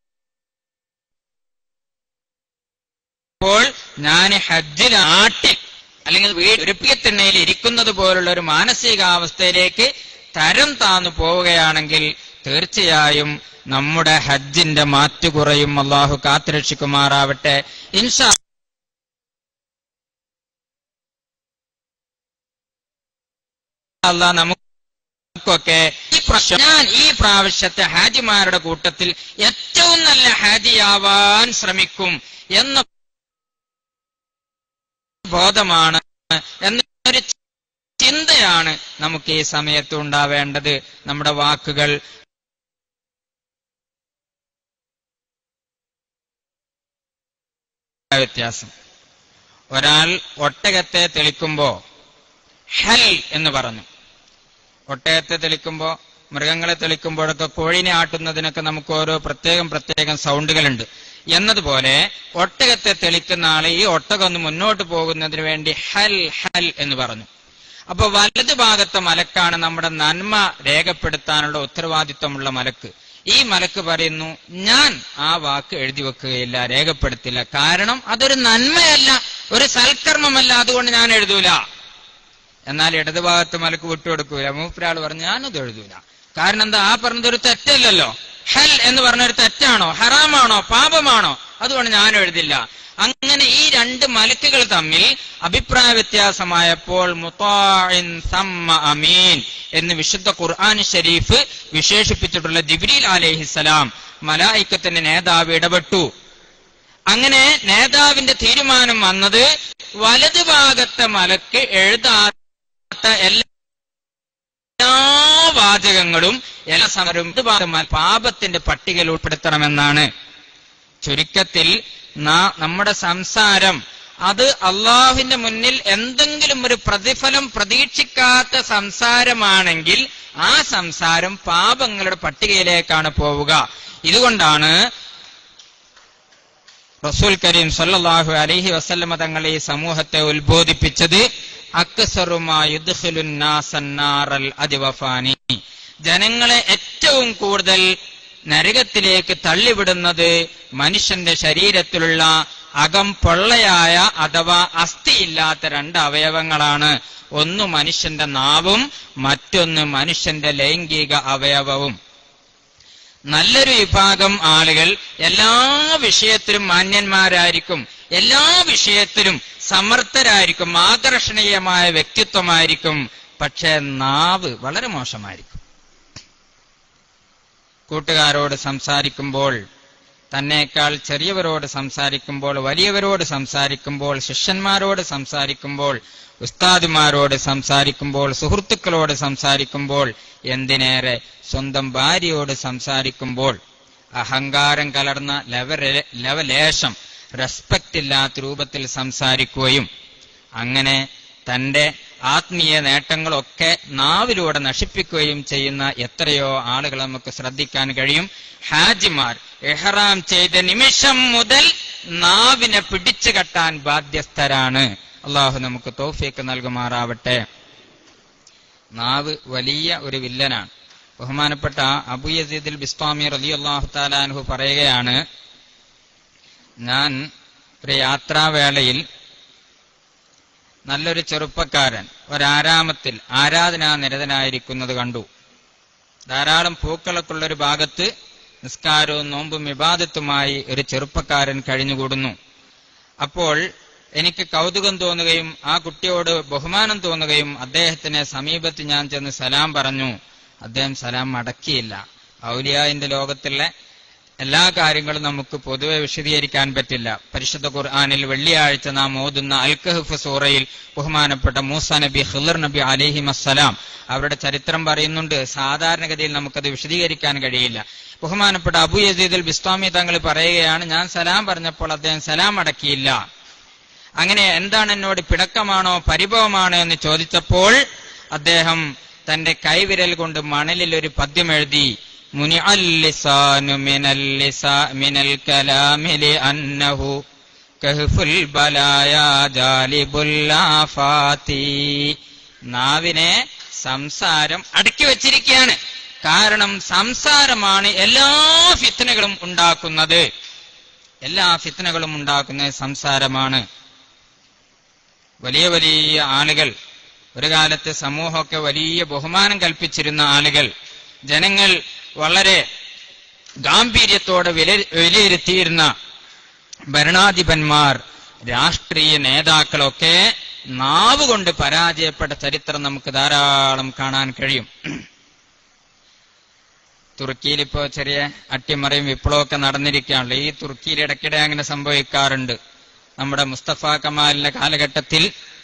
അപ്പോൾ ഞാൻ ഹജ്ജിൽ ആട്ടിൽ അല്ലെങ്കിൽ വീട് ഒരുപ്പിയത്തിണ്ണയിൽ ഇരിക്കുന്നത് പോലുള്ള ഒരു മാനസികാവസ്ഥയിലേക്ക് തരം താന്നു പോവുകയാണെങ്കിൽ തീർച്ചയായും നമ്മുടെ ഹജ്ജിന്റെ മാറ്റു കുറയും അള്ളാഹു കാത്തുരക്ഷിക്കുമാറാവട്ടെ ഇൻഷാ അല്ലാ നമുക്കൊക്കെ ഈ പ്രാവശ്യം ഞാൻ ഈ പ്രാവശ്യത്തെ ഹാജിമാരുടെ കൂട്ടത്തിൽ ഏറ്റവും നല്ല ഹാജിയാവാൻ ശ്രമിക്കും എന്ന ബോധമാണ് എന്നൊരു ചിന്തയാണ് നമുക്ക് ഈ സമയത്ത് ഉണ്ടാവേണ്ടത് നമ്മുടെ വാക്കുകൾ വ്യത്യാസം ഒരാൾ ഒട്ടകത്തെ തെളിക്കുമ്പോ ഹൽ എന്ന് പറഞ്ഞു ഒട്ടകത്തെ തെളിക്കുമ്പോ മൃഗങ്ങളെ തെളിക്കുമ്പോഴൊക്കെ കോഴിനെ ആട്ടുന്നതിനൊക്കെ നമുക്ക് ഓരോ പ്രത്യേകം പ്രത്യേകം സൗണ്ടുകളുണ്ട് എന്നതുപോലെ ഒട്ടകത്തെ തെളിക്കുന്ന ആള് ഈ ഒട്ടകം ഒന്ന് മുന്നോട്ട് പോകുന്നതിന് വേണ്ടി ഹൽ ഹൽ എന്ന് പറഞ്ഞു അപ്പൊ വലത് ഭാഗത്തെ മലക്കാണ് നമ്മുടെ നന്മ രേഖപ്പെടുത്താനുള്ള ഉത്തരവാദിത്വമുള്ള മലക്ക് ഈ മലക്ക് പറയുന്നു ഞാൻ ആ വാക്ക് എഴുതി വെക്കുകയില്ല രേഖപ്പെടുത്തില്ല കാരണം അതൊരു നന്മയല്ല ഒരു സൽക്കർമ്മമല്ല അതുകൊണ്ട് ഞാൻ എഴുതൂല എന്നാൽ ഇടതുഭാഗത്ത് മലക്ക് വിട്ടുകൊടുക്കൂല മൂപ്പരാൾ പറഞ്ഞു ഞാനത് എഴുതൂല കാരണം എന്താ ആ പറഞ്ഞത് ഒരു തെറ്റല്ലല്ലോ ഹൽ എന്ന് പറഞ്ഞ ഒരു തെറ്റാണോ ഹറാമാണോ പാപമാണോ അതുകൊണ്ട് ഞാൻ എഴുതില്ല അങ്ങനെ ഈ രണ്ട് മലക്കുകൾ തമ്മിൽ അഭിപ്രായ വ്യത്യാസമായപ്പോൾ മുത്താഇൻ സമ്മ അമീൻ എന്ന് വിശുദ്ധ ഖുർആൻ ഷരീഫ് വിശേഷിപ്പിച്ചിട്ടുള്ള ജിബ്രീൽ അലൈഹിസലാം മലായിക്കത്തിന്റെ നേതാവ് ഇടപെട്ടു അങ്ങനെ നേതാവിന്റെ തീരുമാനം വന്നത് വലതു ഭാഗത്തെ മലക്ക് എഴുതാത്ത എല്ലാ എല്ലാ വാചകങ്ങളും എല്ലാ സമരവും ഇത് ഭാഗം പാപത്തിന്റെ പട്ടികയിൽ ഉൾപ്പെടുത്തണമെന്നാണ് ചുരുക്കത്തിൽ നാ- നമ്മുടെ സംസാരം അത് അള്ളാഹുവിന്റെ മുന്നിൽ എന്തെങ്കിലും ഒരു പ്രതിഫലം പ്രതീക്ഷിക്കാത്ത സംസാരമാണെങ്കിൽ ആ സംസാരം പാപങ്ങളുടെ പട്ടികയിലേക്കാണ് പോവുക ഇതുകൊണ്ടാണ് റസൂൽ കരീം സല്ലല്ലാഹു അലൈഹി വസല്ലമ തങ്ങൾ ഈ സമൂഹത്തെ ഉത്ബോധിപ്പിച്ചത് അക്സറുമായുദ്ഖിലുന്നാസന്നാറൽ അതിവഫാനി ജനങ്ങളെ ഏറ്റവും കൂടുതൽ നരകത്തിലേക്ക് തള്ളിവിടുന്നത് മനുഷ്യന്റെ ശരീരത്തിലുള്ള അകം പൊള്ളയായ അഥവാ അസ്ഥിയില്ലാത്ത രണ്ട് അവയവങ്ങളാണ് ഒന്ന് മനുഷ്യന്റെ നാവും മറ്റൊന്ന് മനുഷ്യന്റെ ലൈംഗിക അവയവവും നല്ലൊരു വിഭാഗം ആളുകൾ എല്ലാ വിഷയത്തിലും മാന്യന്മാരായിരിക്കും എല്ലാ വിഷയത്തിലും സമർത്ഥരായിരിക്കും ആകർഷണീയമായ വ്യക്തിത്വമായിരിക്കും പക്ഷെ നാവ് വളരെ മോശമായിരിക്കും കൂട്ടുകാരോട് സംസാരിക്കുമ്പോൾ തന്നേക്കാൾ ചെറിയവരോട് സംസാരിക്കുമ്പോൾ വലിയവരോട് സംസാരിക്കുമ്പോൾ ശിഷ്യന്മാരോട് സംസാരിക്കുമ്പോൾ ഉസ്താദുമാരോട് സംസാരിക്കുമ്പോൾ സുഹൃത്തുക്കളോട് സംസാരിക്കുമ്പോൾ എന്തിനേറെ സ്വന്തം ഭാര്യയോട് സംസാരിക്കുമ്പോൾ അഹങ്കാരം കലർന്ന ലവരെ ലവലേശം റെസ്പെക്റ്റ് ഇല്ലാത്ത രൂപത്തിൽ സംസാരിക്കുകയും അങ്ങനെ തന്റെ ആത്മീയ നേട്ടങ്ങളൊക്കെ നാവിലൂടെ നശിപ്പിക്കുകയും ചെയ്യുന്ന എത്രയോ ആളുകൾ നമുക്ക് ശ്രദ്ധിക്കാൻ കഴിയും ഹാജിമാർ എഹ്റാം ചെയ്ത നിമിഷം മുതൽ നാവിനെ പിടിച്ചു കെട്ടാൻ ബാധ്യസ്ഥരാണ് അള്ളാഹു നമുക്ക് തോഫിക്ക് നൽകുമാറാവട്ടെ നാവ് വലിയ ഒരു വില്ലനാണ് ബഹുമാനപ്പെട്ട അബു യസീദുൽ ബിസ്വാമി റലി അള്ളാഹു താലാൻഹു പറയുകയാണ് ഞാൻ ഒരു യാത്രാവേളയിൽ നല്ലൊരു ചെറുപ്പക്കാരൻ ഒരാരാമത്തിൽ ആരാധനാ നിരതനായിരിക്കുന്നത് കണ്ടു ധാരാളം പൂക്കളൊക്കെയുള്ള ഒരു ഭാഗത്ത് നിസ്കാരവും നോമ്പും വിവാദത്തുമായി ഒരു ചെറുപ്പക്കാരൻ കഴിഞ്ഞുകൂടുന്നു അപ്പോൾ എനിക്ക് കൗതുകം തോന്നുകയും ആ കുട്ടിയോട് ബഹുമാനം തോന്നുകയും അദ്ദേഹത്തിന് സമീപത്ത് ഞാൻ ചെന്ന് സലാം പറഞ്ഞു അദ്ദേഹം സലാം മടക്കിയില്ല ഔലിയായിന്റെ ലോകത്തുള്ള എല്ലാ കാര്യങ്ങളും നമുക്ക് പൊതുവെ വിശദീകരിക്കാൻ പറ്റില്ല പരിശുദ്ധ ഖുർആാനിൽ വെള്ളിയാഴ്ച നാം ഓതുന്ന അൽക്കഹഫ് സൂറയിൽ ബഹുമാനപ്പെട്ട മൂസ നബി ഖിലർ നബി അലിഹിം അസ്സലാം അവരുടെ ചരിത്രം പറയുന്നുണ്ട് സാധാരണഗതിയിൽ നമുക്കത് വിശദീകരിക്കാൻ കഴിയില്ല ബഹുമാനപ്പെട്ട അബു യസീദുൽ ബിസ്വാമി തങ്ങൾ പറയുകയാണ് ഞാൻ സലാം പറഞ്ഞപ്പോൾ അദ്ദേഹം സലാം അടക്കിയില്ല അങ്ങനെ എന്താണ് എന്നോട് പിണക്കമാണോ പരിഭവമാണോ എന്ന് ചോദിച്ചപ്പോൾ അദ്ദേഹം തന്റെ കൈവിരൽ കൊണ്ട് മണലിൽ ഒരു പദ്യം എഴുതി മുനി അല്ലിസാനു മിനൽ ലിസാ- മിനൽ കലാമി ലിഅന്നഹു കഹ്ഫുൽ ബലായ ജാലിബുൽ ആഫാത്തി നാവിനെ സംസാരം അടക്കി വച്ചിരിക്കുകയാണ് കാരണം സംസാരമാണ് എല്ലാ ഫിത്തനകളും ഉണ്ടാക്കുന്നത് എല്ലാ ഫിത്തനകളും ഉണ്ടാക്കുന്നത് സംസാരമാണ് വലിയ വലിയ ആളുകൾ ഒരു കാലത്ത് സമൂഹമൊക്കെ വലിയ ബഹുമാനം കൽപ്പിച്ചിരുന്ന ആളുകൾ ജനങ്ങൾ വളരെ ഗാംഭീര്യത്തോടെ വില വിലയിരുത്തിയിരുന്ന ഭരണാധിപന്മാർ രാഷ്ട്രീയ നേതാക്കളൊക്കെ നാവ് കൊണ്ട് പരാജയപ്പെട്ട ചരിത്രം നമുക്ക് ധാരാളം കാണാൻ കഴിയും തുർക്കിയിൽ ഇപ്പോ ചെറിയ അട്ടിമറിയും വിപ്ലവമൊക്കെ നടന്നിരിക്കുകയാണല്ലോ ഈ തുർക്കിയിൽ ഇടയ്ക്കിടെ അങ്ങനെ സംഭവിക്കാറുണ്ട് നമ്മുടെ മുസ്തഫ കമാലിന്റെ കാലഘട്ടത്തിൽ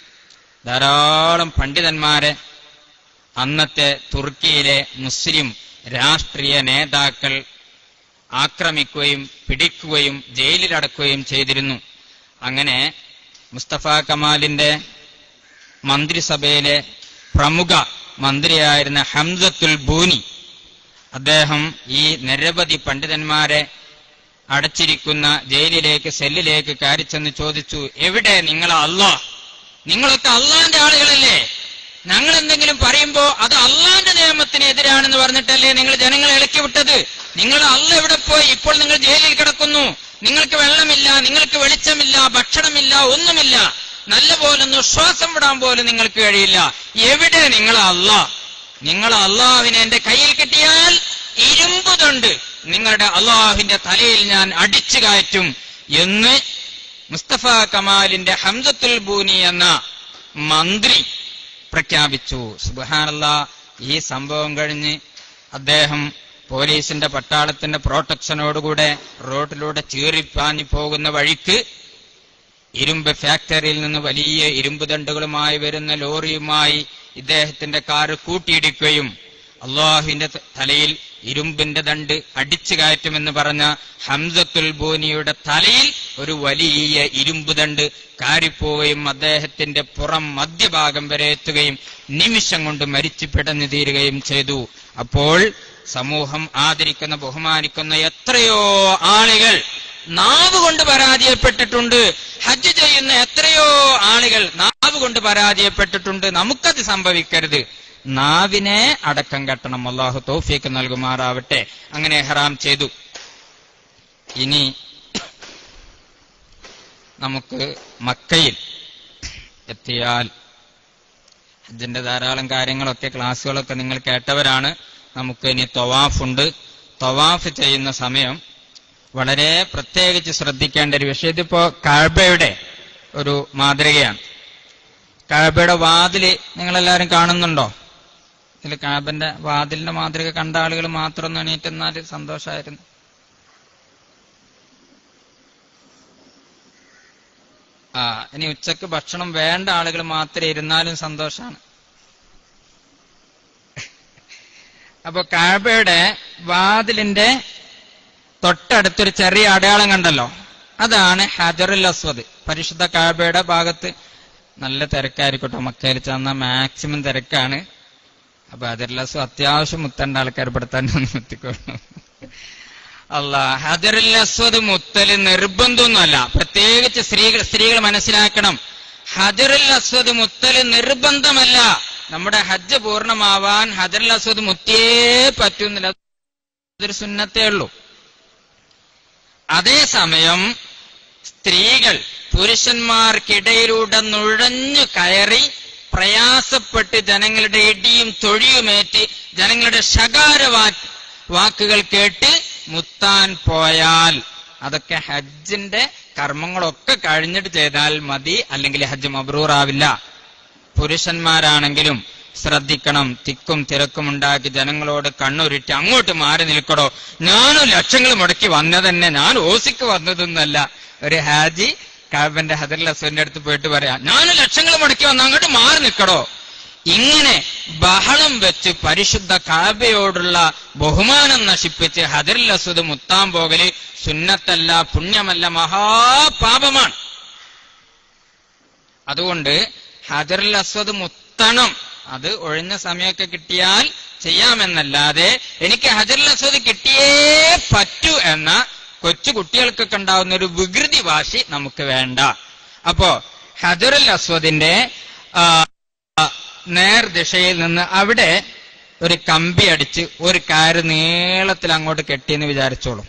ധാരാളം പണ്ഡിതന്മാരെ അന്നത്തെ തുർക്കിയിലെ മുസ്ലിം രാഷ്ട്രീയ നേതാക്കൾ ആക്രമിക്കുകയും പിടിക്കുകയും ജയിലിലടക്കുകയും ചെയ്തിരുന്നു അങ്ങനെ മുസ്തഫ കമാലിന്റെ മന്ത്രിസഭയിലെ പ്രമുഖ മന്ത്രിയായിരുന്ന ഹംസത്തുൽ ബൂനി അദ്ദേഹം ഈ നിരവധി പണ്ഡിതന്മാരെ അടച്ചിരിക്കുന്ന ജയിലിലേക്ക് സെല്ലിലേക്ക് കയറിച്ചെന്ന് ചോദിച്ചു എവിടെ നിങ്ങളെ അള്ളാഹ് നിങ്ങളൊക്കെ അള്ളാന്റെ ആളുകളല്ലേ ഞങ്ങൾ എന്തെങ്കിലും പറയുമ്പോ അത് അള്ളാന്റെ നിയമത്തിന് എതിരാണെന്ന് പറഞ്ഞിട്ടല്ലേ നിങ്ങൾ ജനങ്ങളെ ഇളക്കി വിട്ടത് നിങ്ങൾ അള്ള എവിടെ പോയി ഇപ്പോൾ നിങ്ങൾ ജയിലിൽ കിടക്കുന്നു നിങ്ങൾക്ക് വെള്ളമില്ല നിങ്ങൾക്ക് വെളിച്ചമില്ല ഭക്ഷണമില്ല ഒന്നുമില്ല നല്ല പോലൊന്ന് ശ്വാസം വിടാൻ പോലും നിങ്ങൾക്ക് കഴിയില്ല എവിടെ നിങ്ങൾ അല്ല നിങ്ങൾ അള്ളാഹുവിനെ എന്റെ കയ്യിൽ കിട്ടിയാൽ ഇരുമ്പുതുണ്ട് നിങ്ങളുടെ അള്ളാഹുവിന്റെ തലയിൽ ഞാൻ അടിച്ചു കയറ്റും എന്ന് മുസ്തഫ കമാലിന്റെ ഹംസത്തുൽ ബൂനി എന്ന മന്ത്രി പ്രഖ്യാപിച്ചു സുബാനല്ല ഈ സംഭവം കഴിഞ്ഞ് അദ്ദേഹം പോലീസിന്റെ പട്ടാളത്തിന്റെ പ്രൊട്ടക്ഷനോടുകൂടെ റോഡിലൂടെ ചീറിപ്പാഞ്ഞു പോകുന്ന വഴിക്ക് ഇരുമ്പ് ഫാക്ടറിയിൽ നിന്ന് വലിയ ഇരുമ്പ് ദണ്ടുകളുമായി വരുന്ന ലോറിയുമായി ഇദ്ദേഹത്തിന്റെ കാറ് കൂട്ടിയിടിക്കുകയും അള്ളാഹുവിന്റെ ത- തലയിൽ ഇരുമ്പിന്റെ ദണ്ട് അടിച്ചു കയറ്റുമെന്ന് പറഞ്ഞ ഹംസത്തുൽ ബോനിയുടെ തലയിൽ ഒരു വലിയ ഇരുമ്പ് ദണ്ട് കാരിപ്പോവുകയും അദ്ദേഹത്തിന്റെ പുറം മധ്യഭാഗം വരെ എത്തുകയും നിമിഷം കൊണ്ട് മരിച്ചു പിടഞ്ഞു തീരുകയും ചെയ്തു അപ്പോൾ സമൂഹം ആദരിക്കുന്ന ബഹുമാനിക്കുന്ന എത്രയോ ആളുകൾ നാവ് കൊണ്ട് പരാജയപ്പെട്ടിട്ടുണ്ട് ഹജ്ജ് ചെയ്യുന്ന എത്രയോ ആളുകൾ നാവ് കൊണ്ട് പരാജയപ്പെട്ടിട്ടുണ്ട് നമുക്കത് സംഭവിക്കരുത് നാവിനെ അടക്കം കെട്ടണം അള്ളാഹു തൗഫീക്ക് നൽകുമാറാവട്ടെ അങ്ങനെ ഹറാം ചെയ്തു ഇനി നമുക്ക് മക്കയിൽ എത്തിയാൽ ഹജ്ജിന്റെ ധാരാളം കാര്യങ്ങളൊക്കെ ക്ലാസ്സുകളൊക്കെ നിങ്ങൾ കേട്ടവരാണ് നമുക്ക് ഇനി തൊവാഫുണ്ട് തൊവാഫ് ചെയ്യുന്ന സമയം വളരെ പ്രത്യേകിച്ച് ശ്രദ്ധിക്കേണ്ട ഒരു വിഷയം ഇതിപ്പോ കഴബയുടെ ഒരു മാതൃകയാണ് കഴബയുടെ വാതില് നിങ്ങളെല്ലാരും കാണുന്നുണ്ടോ ഇതിൽ കാബന്റെ വാതിലിന്റെ മാതൃക കണ്ട ആളുകൾ മാത്രം ഒന്ന് എണീറ്റെന്നാൽ സന്തോഷമായിരുന്നു ആ ഇനി ഉച്ചക്ക് ഭക്ഷണം വേണ്ട ആളുകൾ മാത്രം ഇരുന്നാലും സന്തോഷാണ് അപ്പൊ കാബയുടെ വാതിലിന്റെ തൊട്ടടുത്തൊരു ചെറിയ അടയാളം കണ്ടല്ലോ അതാണ് ഹജറുൽ അസ്വദ് പരിശുദ്ധ കാബയുടെ ഭാഗത്ത് നല്ല തിരക്കായിരിക്കട്ടോ മക്കയിൽ ചെന്ന മാക്സിമം തിരക്കാണ് അപ്പൊ ഹജറുൽ അസ്വദ് അത്യാവശ്യം മുത്തേണ്ട ആൾക്കാർ പെടുത്താൻ എത്തിക്കോളൂ അല്ല ഹജറുൽ അസ്വദ് മുത്തല് നിർബന്ധമൊന്നുമല്ല പ്രത്യേകിച്ച് സ്ത്രീകൾ സ്ത്രീകൾ മനസ്സിലാക്കണം ഹജറുൽ അസ്വദ് മുത്തല് നിർബന്ധമല്ല നമ്മുടെ ഹജ്ജ് പൂർണ്ണമാവാൻ ഹജറുൽ അസ്വദ് മുത്തിയേ പറ്റുന്നില്ല അതൊരു സുന്നത്തേ ഉള്ളൂ അതേസമയം സ്ത്രീകൾ പുരുഷന്മാർക്കിടയിലൂടെ നുഴഞ്ഞു കയറി പ്രയാസപ്പെട്ട് ജനങ്ങളുടെ ഇടിയും തൊഴിയുമേറ്റ് ജനങ്ങളുടെ ശകാര വാ- വാക്കുകൾ കേട്ട് മുത്താൻ പോയാൽ അതൊക്കെ ഹജ്ജിന്റെ കർമ്മങ്ങളൊക്കെ കഴിഞ്ഞിട്ട് ചെയ്താൽ മതി അല്ലെങ്കിൽ ഹജ്ജ് മബ്രൂറാവില്ല പുരുഷന്മാരാണെങ്കിലും ശ്രദ്ധിക്കണം തിക്കും തിരക്കും ഉണ്ടാക്കി ജനങ്ങളോട് കണ്ണുരുട്ടി അങ്ങോട്ട് മാറി നിൽക്കടോ ഞാനും ലക്ഷങ്ങൾ മുടക്കി വന്നതന്നെ ഞാൻ ഓസിക്ക് വന്നതൊന്നല്ല ഒരു ഹാജി കാബന്റെ ഹദർ അസുവിന്റെ അടുത്ത് പോയിട്ട് പറയാം ഞാനും ലക്ഷങ്ങൾ മുടക്കി വന്ന അങ്ങോട്ട് മാറി നിൽക്കടോ ഇങ്ങനെ ബഹളം വെച്ച് പരിശുദ്ധ കാബയോടുള്ള ബഹുമാനം നശിപ്പിച്ച് ഹദർ അസുദ് മുത്താൻ പോകല് സുന്നത്തല്ല പുണ്യമല്ല മഹാപാപമാണ് അതുകൊണ്ട് ഹജറുൽ അസ്വദ് മുത്തണം അത് ഒഴിഞ്ഞ സമയമൊക്കെ കിട്ടിയാൽ ചെയ്യാമെന്നല്ലാതെ എനിക്ക് ഹജറുൽ അസ്വദ് കിട്ടിയേ പറ്റൂ എന്ന കൊച്ചു കുട്ടികൾക്കൊക്കെ ഉണ്ടാവുന്ന ഒരു വികൃതി വാശി നമുക്ക് വേണ്ട അപ്പോ ഹജറുൽ അസ്വദിന്റെ ആ, ആ, നേർദിശയിൽ നിന്ന് അവിടെ ഒരു കമ്പി അടിച്ച് ഒരു കാര് നീളത്തിൽ അങ്ങോട്ട് കെട്ടിയെന്ന് വിചാരിച്ചോളൂ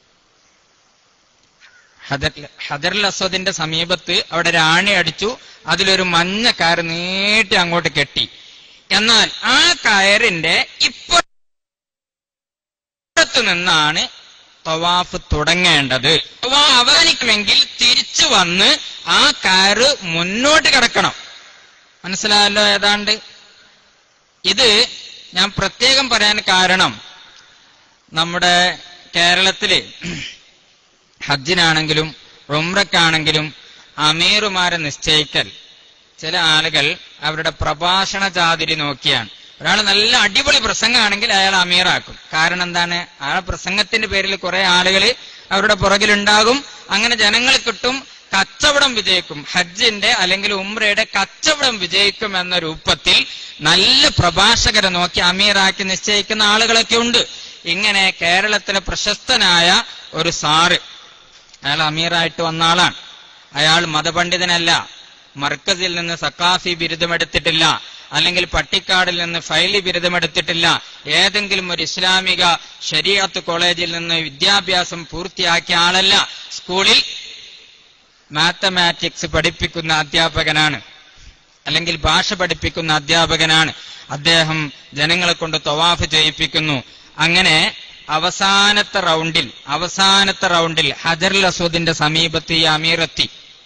ഹദർ- ഹദറുൽ അസ്വദിന്റെ സമീപത്ത് അവിടെ രാണി അടിച്ചു അതിലൊരു മഞ്ഞ കയറ് നീട്ടി അങ്ങോട്ട് കെട്ടി എന്നാൽ ആ കയറിന്റെ ഇപ്പൊ സ്ഥലത്ത് നിന്നാണ് തവാഫ് തുടങ്ങേണ്ടത് തവാ അവസാനിക്കുമെങ്കിൽ തിരിച്ചു വന്ന് ആ കയറ് മുന്നോട്ട് കിടക്കണം മനസ്സിലായല്ലോ ഏതാണ്ട് ഇത് ഞാൻ പ്രത്യേകം പറയാൻ കാരണം നമ്മുടെ കേരളത്തില് ഹജ്ജിനാണെങ്കിലും ഉംറക്കാണെങ്കിലും അമീറുമാരെ നിശ്ചയിക്കൽ ചില ആളുകൾ അവരുടെ പ്രഭാഷണ ചാതിരി നോക്കിയാണ് ഒരാൾ നല്ല അടിപൊളി പ്രസംഗമാണെങ്കിൽ അയാൾ അമീറാക്കും കാരണം എന്താണ് ആ പ്രസംഗത്തിന്റെ പേരിൽ കുറെ ആളുകൾ അവരുടെ പുറകിലുണ്ടാകും അങ്ങനെ ജനങ്ങൾ കിട്ടും കച്ചവടം വിജയിക്കും ഹജ്ജിന്റെ അല്ലെങ്കിൽ ഉംറയുടെ കച്ചവടം വിജയിക്കും എന്ന രൂപത്തിൽ നല്ല പ്രഭാഷകരെ നോക്കി അമീറാക്കി നിശ്ചയിക്കുന്ന ആളുകളൊക്കെ ഉണ്ട് ഇങ്ങനെ കേരളത്തിലെ പ്രശസ്തനായ ഒരു സാറ് അയാൾ അമീറായിട്ട് വന്ന ആളാണ് അയാൾ മതപണ്ഡിതനല്ല മർക്കസിൽ നിന്ന് സക്കാഫി ബിരുദമെടുത്തിട്ടില്ല അല്ലെങ്കിൽ പട്ടിക്കാടിൽ നിന്ന് ഫൈലി ബിരുദമെടുത്തിട്ടില്ല ഏതെങ്കിലും ഒരു ഇസ്ലാമിക ശരീഅത്ത് കോളേജിൽ നിന്ന് വിദ്യാഭ്യാസം പൂർത്തിയാക്കിയ ആളല്ല സ്കൂളിൽ മാത്തമാറ്റിക്സ് പഠിപ്പിക്കുന്ന അധ്യാപകനാണ് അല്ലെങ്കിൽ ഭാഷ പഠിപ്പിക്കുന്ന അധ്യാപകനാണ് അദ്ദേഹം ജനങ്ങളെ കൊണ്ട് തവാഫ് ചെയ്യിപ്പിക്കുന്നു അങ്ങനെ അവസാനത്തെ റൗണ്ടിൽ അവസാനത്തെ റൗണ്ടിൽ ഹജറുൽ അസൂദിന്റെ സമീപത്ത് ഈ അമീർ എത്തി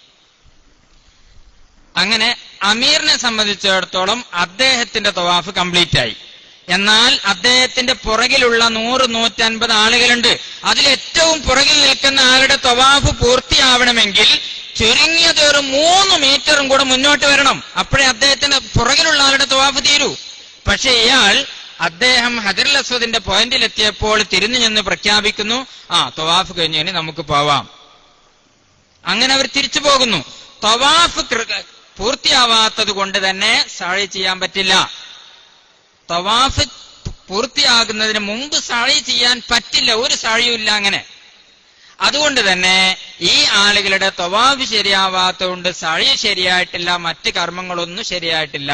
അങ്ങനെ അമീറിനെ സംബന്ധിച്ചിടത്തോളം അദ്ദേഹത്തിന്റെ തവാഫ് കംപ്ലീറ്റ് ആയി എന്നാൽ അദ്ദേഹത്തിന്റെ പുറകിലുള്ള നൂറ് നൂറ്റൻപത് ആളുകളുണ്ട് അതിൽ ഏറ്റവും പുറകിൽ നിൽക്കുന്ന ആളുടെ തവാഫ് പൂർത്തിയാവണമെങ്കിൽ ചുരുങ്ങിയത് ഒരു മൂന്ന് മീറ്ററും കൂടെ മുന്നോട്ട് വരണം അപ്പോഴേ അദ്ദേഹത്തിന്റെ പുറകിലുള്ള ആളുടെ തവാഫ് തീരൂ പക്ഷെ ഇയാൾ അദ്ദേഹം ഹജറുൽ അസ്വദിന്റെ പോയിന്റിൽ എത്തിയപ്പോൾ തിരിഞ്ഞു നിന്ന് പ്രഖ്യാപിക്കുന്നു ആ തവാഫ് കഴിഞ്ഞ് ഇനി നമുക്ക് പോവാം അങ്ങനെ അവർ തിരിച്ചു പോകുന്നു തവാഫ് കൃ- പൂർത്തിയാവാത്തത് കൊണ്ട് തന്നെ സാഴി ചെയ്യാൻ പറ്റില്ല തവാഫ് പൂർത്തിയാകുന്നതിന് മുമ്പ് സാഴി ചെയ്യാൻ പറ്റില്ല ഒരു സാഴിയും അങ്ങനെ അതുകൊണ്ട് തന്നെ ഈ ആളുകളുടെ തവാഫ് ശരിയാവാത്തതുകൊണ്ട് സാഴി ശരിയായിട്ടില്ല മറ്റ് കർമ്മങ്ങളൊന്നും ശരിയായിട്ടില്ല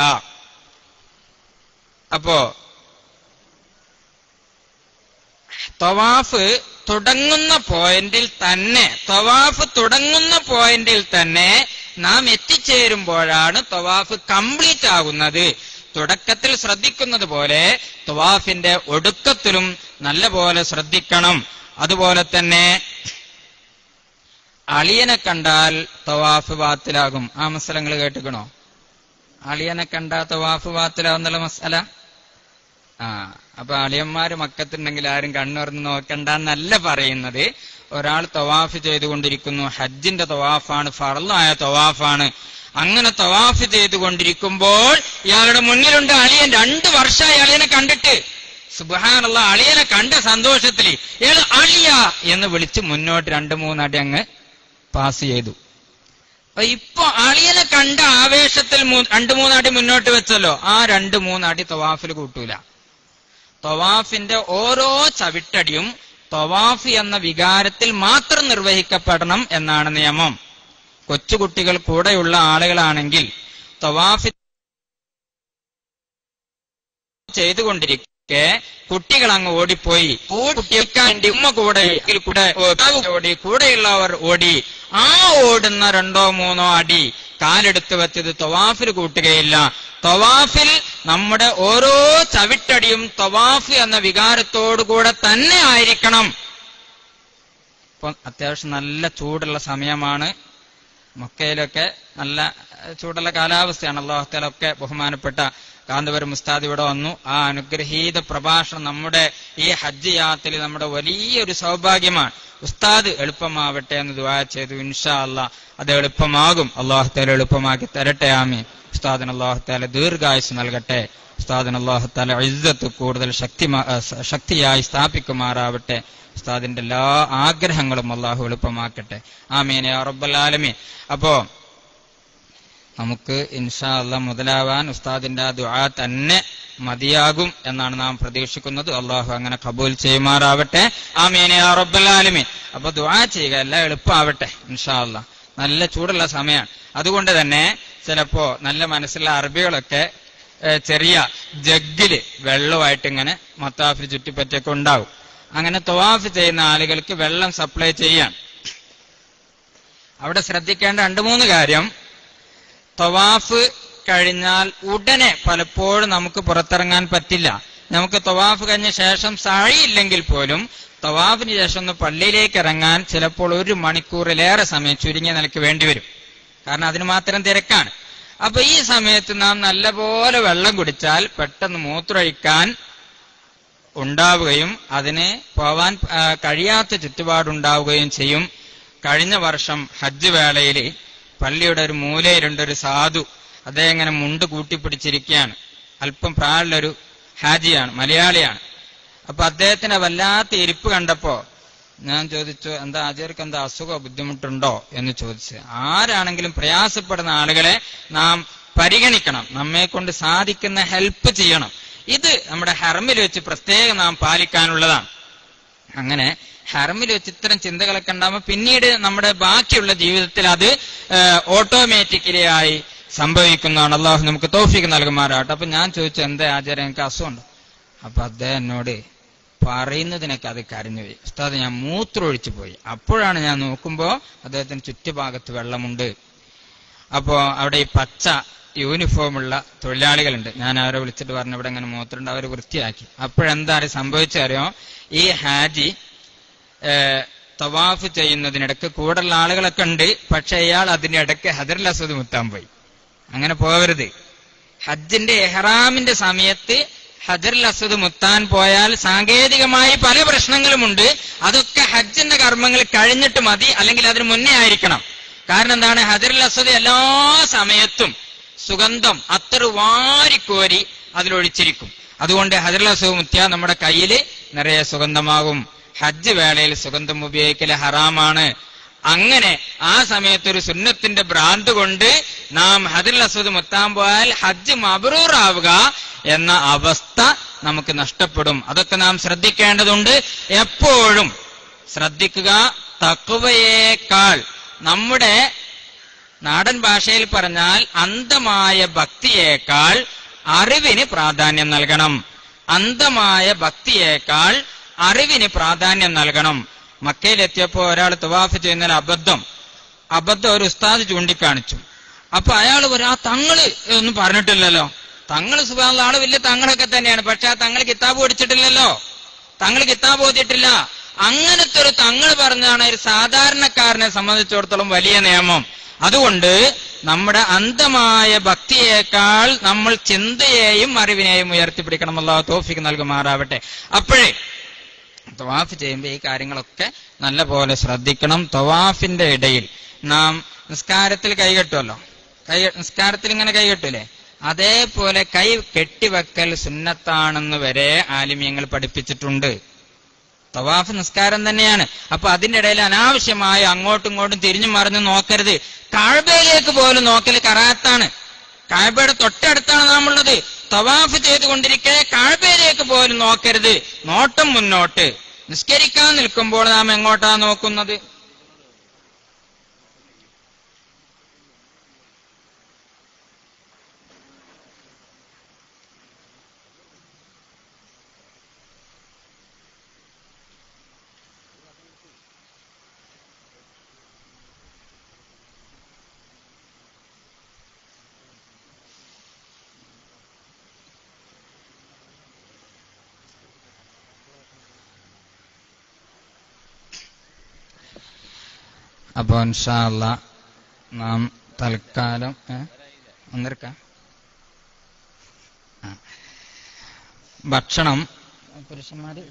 അപ്പോ തവാഫ് തുടങ്ങുന്ന പോയിന്റിൽ തന്നെ തവാഫ് തുടങ്ങുന്ന പോയിന്റിൽ തന്നെ നാം എത്തിച്ചേരുമ്പോഴാണ് തവാഫ് കംപ്ലീറ്റ് ആകുന്നത് തുടക്കത്തിൽ ശ്രദ്ധിക്കുന്നത് പോലെ തവാഫിന്റെ ഒടുക്കത്തിലും നല്ല പോലെ ശ്രദ്ധിക്കണം അതുപോലെ തന്നെ അളിയനെ കണ്ടാൽ തവാഫ് ബാത്തിലാകും ആ മസലങ്ങൾ കേട്ടുക്കണോ അളിയനെ കണ്ടാ തവാഫ് ബാത്തിലാവുന്നുള്ള മസല ആ അപ്പൊ അളിയന്മാര് മക്കത്തുണ്ടെങ്കിൽ ആരും കണ്ണുറന്ന് നോക്കണ്ടെന്നല്ല പറയുന്നത് ഒരാൾ തവാഫ് ചെയ്തുകൊണ്ടിരിക്കുന്നു ഹജ്ജിന്റെ തവാഫാണ് ഫറലായ തവാഫാണ് അങ്ങനെ തവാഫ് ചെയ്തുകൊണ്ടിരിക്കുമ്പോൾ ഇയാളുടെ മുന്നിലുണ്ട് അളിയൻ രണ്ടു വർഷമായി അളിയനെ കണ്ടിട്ട് സുബാനുള്ള അളിയനെ കണ്ട സന്തോഷത്തിൽ ഇയാൾ അളിയ എന്ന് വിളിച്ച് മുന്നോട്ട് രണ്ടു മൂന്നടി അങ്ങ് പാസ് ചെയ്തു അപ്പൊ ഇപ്പൊ അളിയനെ കണ്ട ആവേശത്തിൽ മൂ- രണ്ടു മൂന്നടി മുന്നോട്ട് വെച്ചല്ലോ ആ രണ്ടു മൂന്നടി തവാഫിൽ കൂട്ടൂല തവാഫിന്റെ ഓരോ ചവിട്ടടിയും തവാഫ് എന്ന വികാരത്തിൽ മാത്രം നിർവഹിക്കപ്പെടണം എന്നാണ് നിയമം കൊച്ചുകുട്ടികൾ കൂടെയുള്ള ആളുകളാണെങ്കിൽ തവാഫ് ചെയ്തുകൊണ്ടിരിക്കെ കുട്ടികൾ അങ്ങ് ഓടിപ്പോയി കുട്ടികൾക്ക് വേണ്ടി ഉമ്മ കൂടെ ഇതിൽ കൂടെ പിതാവ് ഓടി കൂടെയുള്ളവർ ഓടി ആ ഓടുന്ന രണ്ടോ മൂന്നോ അടി കാലെടുത്ത് വെച്ചത് തവാഫിൽ കൂട്ടുകയില്ല തവാഫിൽ നമ്മുടെ ഓരോ ചവിട്ടടിയും തവാഫ് എന്ന വികാരത്തോടുകൂടെ തന്നെ ആയിരിക്കണം ഇപ്പൊ അത്യാവശ്യം നല്ല ചൂടുള്ള സമയമാണ് മക്കയിലൊക്കെ നല്ല ഏഹ്, ചൂടുള്ള കാലാവസ്ഥയാണ് അള്ളാഹുത്തലൊക്കെ ബഹുമാനപ്പെട്ട കാന്തപുരം മുസ്താദ് ഇവിടെ വന്നു ആ അനുഗ്രഹീത പ്രഭാഷണം നമ്മുടെ ഈ ഹജ്ജ് യാത്രയിൽ നമ്മുടെ വലിയൊരു സൗഭാഗ്യമാണ് ഉസ്താദ് എളുപ്പമാവട്ടെ എന്ന് ദുആ ചെയ്തു ഇൻഷാ അല്ലാ അത് എളുപ്പമാകും അള്ളാഹുത്താല എളുപ്പമാക്കി തരട്ടെ ആമീൻ ഉസ്താദിന് അള്ളാഹുത്താല ദീർഘായുസ് നൽകട്ടെ ഉസ്താദിന് അള്ളാഹുത്താല ഇസ്സത്ത് കൂടുതൽ ശക്തി ശക്തിയായി സ്ഥാപിക്കുമാറാവട്ടെ ഉസ്താദിന്റെ എല്ലാ ആഗ്രഹങ്ങളും അള്ളാഹു എളുപ്പമാക്കട്ടെ ആമീൻ യാ റബ്ബൽ ആലമീൻ അപ്പോ നമുക്ക് ഇൻഷാ അല്ല മുതലാവാൻ ഉസ്താദിന്റെ ആ ദുആ തന്നെ മതിയാകും എന്നാണ് നാം പ്രതീക്ഷിക്കുന്നത് അള്ളാഹു അങ്ങനെ കബൂൽ ചെയ്യുമാറാവട്ടെ ആമീൻ യാ റബ്ബൽ ആലമീൻ അപ്പൊ ദുആ ചെയ്യുക എല്ലാം എളുപ്പമാവട്ടെ ഇൻഷാ അല്ല നല്ല ചൂടുള്ള സമയമാണ് അതുകൊണ്ട് തന്നെ ചിലപ്പോ നല്ല മനസ്സുള്ള അറബികളൊക്കെ ഏഹ്, ചെറിയ ജഗ്ഗില് വെള്ളമായിട്ട് ഇങ്ങനെ മത്താഫിൽ ചുറ്റിപ്പറ്റിയൊക്കെ ഉണ്ടാവും അങ്ങനെ തവാഫ് ചെയ്യുന്ന ആളുകൾക്ക് വെള്ളം സപ്ലൈ ചെയ്യാൻ അവിടെ ശ്രദ്ധിക്കേണ്ട രണ്ട് മൂന്ന് കാര്യം തവാഫ് കഴിഞ്ഞാൽ ഉടനെ പലപ്പോഴും നമുക്ക് പുറത്തിറങ്ങാൻ പറ്റില്ല നമുക്ക് തവാഫ് കഴിഞ്ഞ ശേഷം സാഴിയില്ലെങ്കിൽ പോലും തവാഫിന് ശേഷം ഒന്ന് പള്ളിയിലേക്ക് ഇറങ്ങാൻ ചിലപ്പോൾ ഒരു മണിക്കൂറിലേറെ സമയം ചുരുങ്ങിയ നിലയ്ക്ക് വേണ്ടിവരും കാരണം അതിന് മാത്രം തിരക്കാണ് അപ്പൊ ഈ സമയത്ത് നാം നല്ലപോലെ വെള്ളം കുടിച്ചാൽ പെട്ടെന്ന് മൂത്രമൊഴിക്കാൻ ഉണ്ടാവുകയും അതിന് പോവാൻ ആ, കഴിയാത്ത ചുറ്റുപാടുണ്ടാവുകയും ചെയ്യും കഴിഞ്ഞ വർഷം ഹജ്ജ് വേളയിൽ പള്ളിയുടെ ഒരു മൂലയിലുണ്ട് ഒരു സാധു അദ്ദേഹം ഇങ്ങനെ മുണ്ട് കൂട്ടിപ്പിടിച്ചിരിക്കുകയാണ് അല്പം പ്രായമുള്ളൊരു ഹാജിയാണ് മലയാളിയാണ് അപ്പൊ അദ്ദേഹത്തിന് വല്ലാത്ത ഇരിപ്പ് കണ്ടപ്പോ ഞാൻ ചോദിച്ചു എന്താ ആചാര്യക്ക് എന്താ അസുഖമോ ബുദ്ധിമുട്ടുണ്ടോ എന്ന് ചോദിച്ചു ആരാണെങ്കിലും പ്രയാസപ്പെടുന്ന ആളുകളെ നാം പരിഗണിക്കണം നമ്മെ കൊണ്ട് സാധിക്കുന്ന ഹെൽപ്പ് ചെയ്യണം ഇത് നമ്മുടെ ഹെർമിൽ വെച്ച് പ്രത്യേകം നാം പാലിക്കാനുള്ളതാണ് അങ്ങനെ ഹെർമിൽ വെച്ച് ഇത്തരം ചിന്തകളൊക്കെ ഉണ്ടാകുമ്പോൾ പിന്നീട് നമ്മുടെ ബാക്കിയുള്ള ജീവിതത്തിൽ അത് ഓട്ടോമാറ്റിക്കലി ആയി സംഭവിക്കുന്നതാണ് അള്ളാഹു നമുക്ക് തോഫിക്ക് നൽകുമാറാട്ടെ അപ്പൊ ഞാൻ ചോദിച്ചു എന്താ ആചാര്യം എനിക്ക് അസുഖമുണ്ടോ അപ്പൊ അദ്ദേഹം എന്നോട് പറയുന്നതിനൊക്കെ അത് കരഞ്ഞുപോയി ഉസ്താദ് ഞാൻ മൂത്രമൊഴിച്ചു പോയി അപ്പോഴാണ് ഞാൻ നോക്കുമ്പോ അദ്ദേഹത്തിന് ചുറ്റുഭാഗത്ത് വെള്ളമുണ്ട് അപ്പോ അവിടെ ഈ പച്ച യൂണിഫോമുള്ള തൊഴിലാളികളുണ്ട് ഞാൻ അവരെ വിളിച്ചിട്ട് പറഞ്ഞു ഇവിടെ ഇങ്ങനെ മൂത്രമുണ്ട് അവർ വൃത്തിയാക്കി അപ്പോഴെന്താ സംഭവിച്ചറിയോ ഈ ഹാജി ഏഹ്, തവാഫ് ചെയ്യുന്നതിനിടക്ക് കൂടുതലുള്ള ആളുകളൊക്കെ ഉണ്ട് പക്ഷെ ഇയാൾ അതിന്റെ ഇടയ്ക്ക് ഹദറുൽ അസദ് മുത്താൻ പോയി അങ്ങനെ പോകരുത് ഹജ്ജിന്റെ എഹ്റാമിന്റെ സമയത്ത് ഹജറുൽ അസദ് മുത്താൻ പോയാൽ സാങ്കേതികമായി പല പ്രശ്നങ്ങളുമുണ്ട് അതൊക്കെ ഹജ്ജിന്റെ കർമ്മങ്ങൾ കഴിഞ്ഞിട്ട് മതി അല്ലെങ്കിൽ അതിന് മുന്നേ ആയിരിക്കണം കാരണം എന്താണ് ഹജറുൽ അസദ് എല്ലാ സമയത്തും സുഗന്ധം അത്ര വാരിക്കോരി അതിലൊഴിച്ചിരിക്കും അതുകൊണ്ട് ഹജറുൽ അസദ് മുത്തിയ നമ്മുടെ കയ്യിൽ നിറയെ സുഗന്ധമാകും ഹജ്ജ് വേളയിൽ സുഗന്ധം ഉപയോഗിക്കൽ ഹറാമാണ് അങ്ങനെ ആ സമയത്ത് ഒരു സുന്നത്തിന്റെ ഭ്രാന്ത് കൊണ്ട് നാം ഹജറുൽ അസ്വദ് മുത്താൻ പോയാൽ ഹജ്ജ് മബറൂറാവുക എന്ന അവസ്ഥ നമുക്ക് നഷ്ടപ്പെടും അതൊക്കെ നാം ശ്രദ്ധിക്കേണ്ടതുണ്ട് എപ്പോഴും ശ്രദ്ധിക്കുക തക്കുവയേക്കാൾ നമ്മുടെ നാടൻ ഭാഷയിൽ പറഞ്ഞാൽ അന്ധമായ ഭക്തിയേക്കാൾ അറിവിന് പ്രാധാന്യം നൽകണം അന്ധമായ ഭക്തിയേക്കാൾ അറിവിന് പ്രാധാന്യം നൽകണം മക്കയിലെത്തിയപ്പോ ഒരാൾ തുവാഫ് ചെയ്യുന്നതിൽ അബദ്ധം അബദ്ധം ഒരു ഉസ്താദ് ചൂണ്ടിക്കാണിച്ചു അപ്പൊ അയാൾ ഒരു ആ തങ്ങള് ഒന്നും പറഞ്ഞിട്ടില്ലല്ലോ തങ്ങള് സുഖമുള്ള ആള് വലിയ തങ്ങളൊക്കെ തന്നെയാണ് പക്ഷെ ആ തങ്ങൾ കിതാബ് പഠിച്ചിട്ടില്ലല്ലോ തങ്ങൾ കിതാബ് ഓതിയിട്ടില്ല അങ്ങനത്തെ ഒരു തങ്ങൾ പറഞ്ഞാണ് ഒരു സാധാരണക്കാരനെ സംബന്ധിച്ചിടത്തോളം വലിയ നിയമം അതുകൊണ്ട് നമ്മുടെ അന്ധമായ ഭക്തിയേക്കാൾ നമ്മൾ ചിന്തയെയും അറിവിനെയും ഉയർത്തിപ്പിടിക്കണം അല്ലാഹു തോഫിക്ക് നൽകുമാറാവട്ടെ അപ്പോഴേ തവാഫ് ചെയ്യുമ്പോൾ ഈ കാര്യങ്ങളൊക്കെ നല്ല പോലെ ശ്രദ്ധിക്കണം തവാഫിന്റെ ഇടയിൽ നാം നിസ്കാരത്തിൽ കൈകെട്ടുമല്ലോ കൈ നിസ്കാരത്തിൽ ഇങ്ങനെ കൈകെട്ടൂലേ അതേപോലെ കൈ കെട്ടിവെക്കൽ സുന്നത്താണെന്ന് വരെ ആലിമ്യങ്ങൾ പഠിപ്പിച്ചിട്ടുണ്ട് തവാഫ് നിസ്കാരം തന്നെയാണ് അപ്പൊ അതിന്റെ ഇടയിൽ അനാവശ്യമായി അങ്ങോട്ടും ഇങ്ങോട്ടും തിരിഞ്ഞു മറിഞ്ഞു നോക്കരുത് കാഴ്ബയിലേക്ക് പോലും നോക്കൽ കറാത്താണ് കാഴ്ബയുടെ തൊട്ടടുത്താണ് നാം ഉള്ളത് തവാഫ് ചെയ്തുകൊണ്ടിരിക്കെ കാഴ്ബയിലേക്ക് പോലും നോക്കരുത് നോട്ടം മുന്നോട്ട് നിസ്കരിക്കാൻ നിൽക്കുമ്പോൾ നാം എങ്ങോട്ടാ നോക്കുന്നത് അപ്പൊ ഇൻഷാല്ല നാം തൽക്കാലം ഏ? ഒന്നരക്ക ആ. ഭക്ഷണം പുരുഷന്മാര്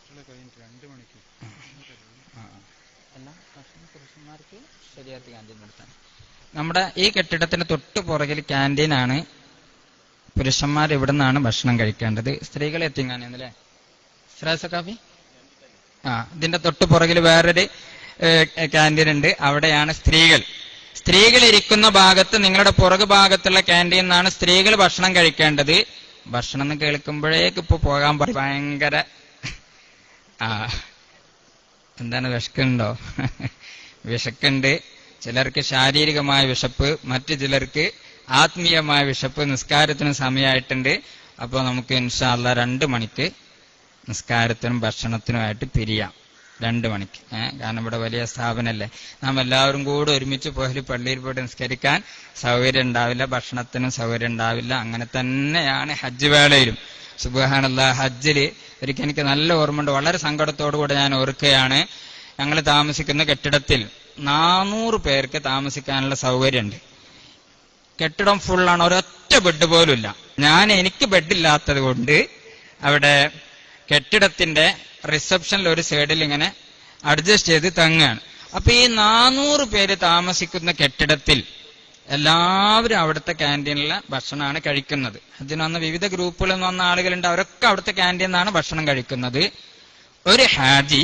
ആ. എല്ലാ ഭക്ഷണം പുരുഷന്മാർക്ക് ശരിയാത്ത ക്യാൻറ്റീൻ നടത്താൻ നമ്മുടെ ഈ കെട്ടിടത്തിന് തൊട്ട് പുറകിൽ ക്യാൻറ്റീനാണ് പുരുഷന്മാർ ഇവിടെ നിന്നാണ് ഭക്ഷണം കഴിക്കേണ്ടത് സ്ത്രീകളെ എത്തിങ്ങാനല്ലേ ശ്രേസ കാഫി ആ ഇതിന്റെ തൊട്ട് പുറകിൽ വേറൊരു ക്യാൻറ്റീൻ ഉണ്ട് അവിടെയാണ് സ്ത്രീകൾ സ്ത്രീകൾ ഇരിക്കുന്ന ഭാഗത്ത് നിങ്ങളുടെ പുറകു ഭാഗത്തുള്ള ക്യാൻറ്റീൻ നിന്നാണ് സ്ത്രീകൾ ഭക്ഷണം കഴിക്കേണ്ടത് ഭക്ഷണം എന്ന് കേൾക്കുമ്പോഴേക്ക് ഇപ്പൊ പോകാൻ പറ- ഭയങ്കര ആ എന്താണ് വിശക്കുണ്ടോ വിശക്കുണ്ട് ചിലർക്ക് ശാരീരികമായ വിശപ്പ് മറ്റു ചിലർക്ക് ആത്മീയമായ വിശപ്പ് നിസ്കാരത്തിന് സമയമായിട്ടുണ്ട് അപ്പോൾ നമുക്ക് ഇൻഷാല്ല രണ്ട് മണിക്ക് നിസ്കാരത്തിനും ഭക്ഷണത്തിനുമായിട്ട് പിരിയാം രണ്ട് മണിക്ക് ഏഹ് കാരണം ഇവിടെ വലിയ സ്ഥാപനമല്ലേ നാം എല്ലാവരും കൂടെ ഒരുമിച്ച് പോയി പള്ളിയിൽ പോയിട്ട് നിസ്കരിക്കാൻ സൗകര്യം ഉണ്ടാവില്ല ഭക്ഷണത്തിനും സൗകര്യം ഉണ്ടാവില്ല അങ്ങനെ തന്നെയാണ് ഹജ്ജ് വേളയിലും സുബാനുള്ള ഹജ്ജില് ഒരിക്കൽ എനിക്ക് നല്ല ഓർമ്മയുണ്ട് വളരെ സങ്കടത്തോടു കൂടെ ഞാൻ ഓർക്കുകയാണ് ഞങ്ങൾ താമസിക്കുന്ന കെട്ടിടത്തിൽ നാനൂറ് പേർക്ക് താമസിക്കാനുള്ള സൗകര്യമുണ്ട് കെട്ടിടം ഫുള്ളാണ് ഒരൊറ്റ ബെഡ് പോലും ഇല്ല ഞാൻ എനിക്ക് ബെഡില്ലാത്തത് കൊണ്ട് അവിടെ കെട്ടിടത്തിന്റെ റിസപ്ഷനിൽ ഒരു സൈഡിൽ ഇങ്ങനെ അഡ്ജസ്റ്റ് ചെയ്ത് തങ്ങുകയാണ് അപ്പൊ ഈ നാനൂറ് പേര് താമസിക്കുന്ന കെട്ടിടത്തിൽ എല്ലാവരും അവിടുത്തെ ക്യാൻറ്റീനിലെ ഭക്ഷണമാണ് കഴിക്കുന്നത് അതിനന്ന് വിവിധ ഗ്രൂപ്പുകളിൽ നിന്ന് വന്ന ആളുകളുണ്ട് അവരൊക്കെ അവിടുത്തെ ക്യാൻറ്റീനിൽ നിന്നാണ് ഭക്ഷണം കഴിക്കുന്നത് ഒരു ഹാജി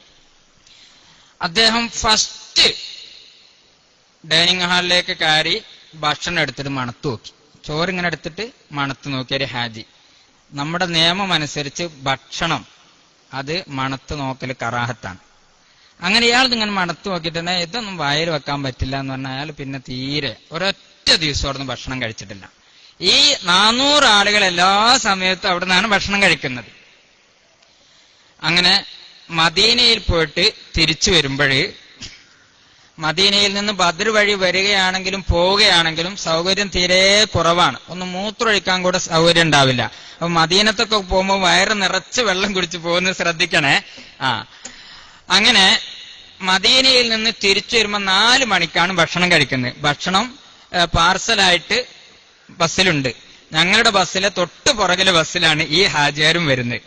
അദ്ദേഹം ഫസ്റ്റ് ഡൈനിങ് ഹാളിലേക്ക് കയറി ഭക്ഷണം എടുത്തിട്ട് മണത്ത് നോക്കി ചോറിങ്ങനെ എടുത്തിട്ട് മണത്ത് നോക്കി ഒരു ഹാജി നമ്മുടെ നിയമം അനുസരിച്ച് ഭക്ഷണം അത് മണത്ത് നോക്കൽ കറാഹത്താണ് അങ്ങനെ ഇയാൾ ഇങ്ങനെ മണത്ത് നോക്കിയിട്ടുണ്ടെ ഇതൊന്നും വായിൽ വെക്കാൻ പറ്റില്ല എന്ന് പറഞ്ഞാൽ അയാൾ പിന്നെ തീരെ ഒരൊറ്റ ദിവസം അവിടുന്ന് ഭക്ഷണം കഴിച്ചിട്ടില്ല ഈ നാനൂറ് ആളുകൾ എല്ലാ സമയത്തും അവിടെ നിന്നാണ് ഭക്ഷണം കഴിക്കുന്നത് അങ്ങനെ മദീനയിൽ പോയിട്ട് തിരിച്ചു വരുമ്പോൾ മദീനയിൽ നിന്ന് ബദർ വഴി വരികയാണെങ്കിലും പോവുകയാണെങ്കിലും സൗകര്യം തീരെ കുറവാണ് ഒന്ന് മൂത്രമൊഴിക്കാൻ കൂടെ സൗകര്യം ഉണ്ടാവില്ല അപ്പൊ മദീനത്തൊക്കെ പോകുമ്പോൾ വയറ് നിറച്ച് വെള്ളം കുടിച്ച് പോകുന്നത് ശ്രദ്ധിക്കണേ ആ അങ്ങനെ മദീനയിൽ നിന്ന് തിരിച്ചു വരുമ്പോൾ നാല് മണിക്കാണ് ഭക്ഷണം കഴിക്കുന്നത് ഭക്ഷണം ഏഹ്, പാർസലായിട്ട് ബസ്സിലുണ്ട് ഞങ്ങളുടെ ബസ്സിലെ തൊട്ട് പുറകിലെ ബസ്സിലാണ് ഈ ഹാജിയാരും വരുന്നത്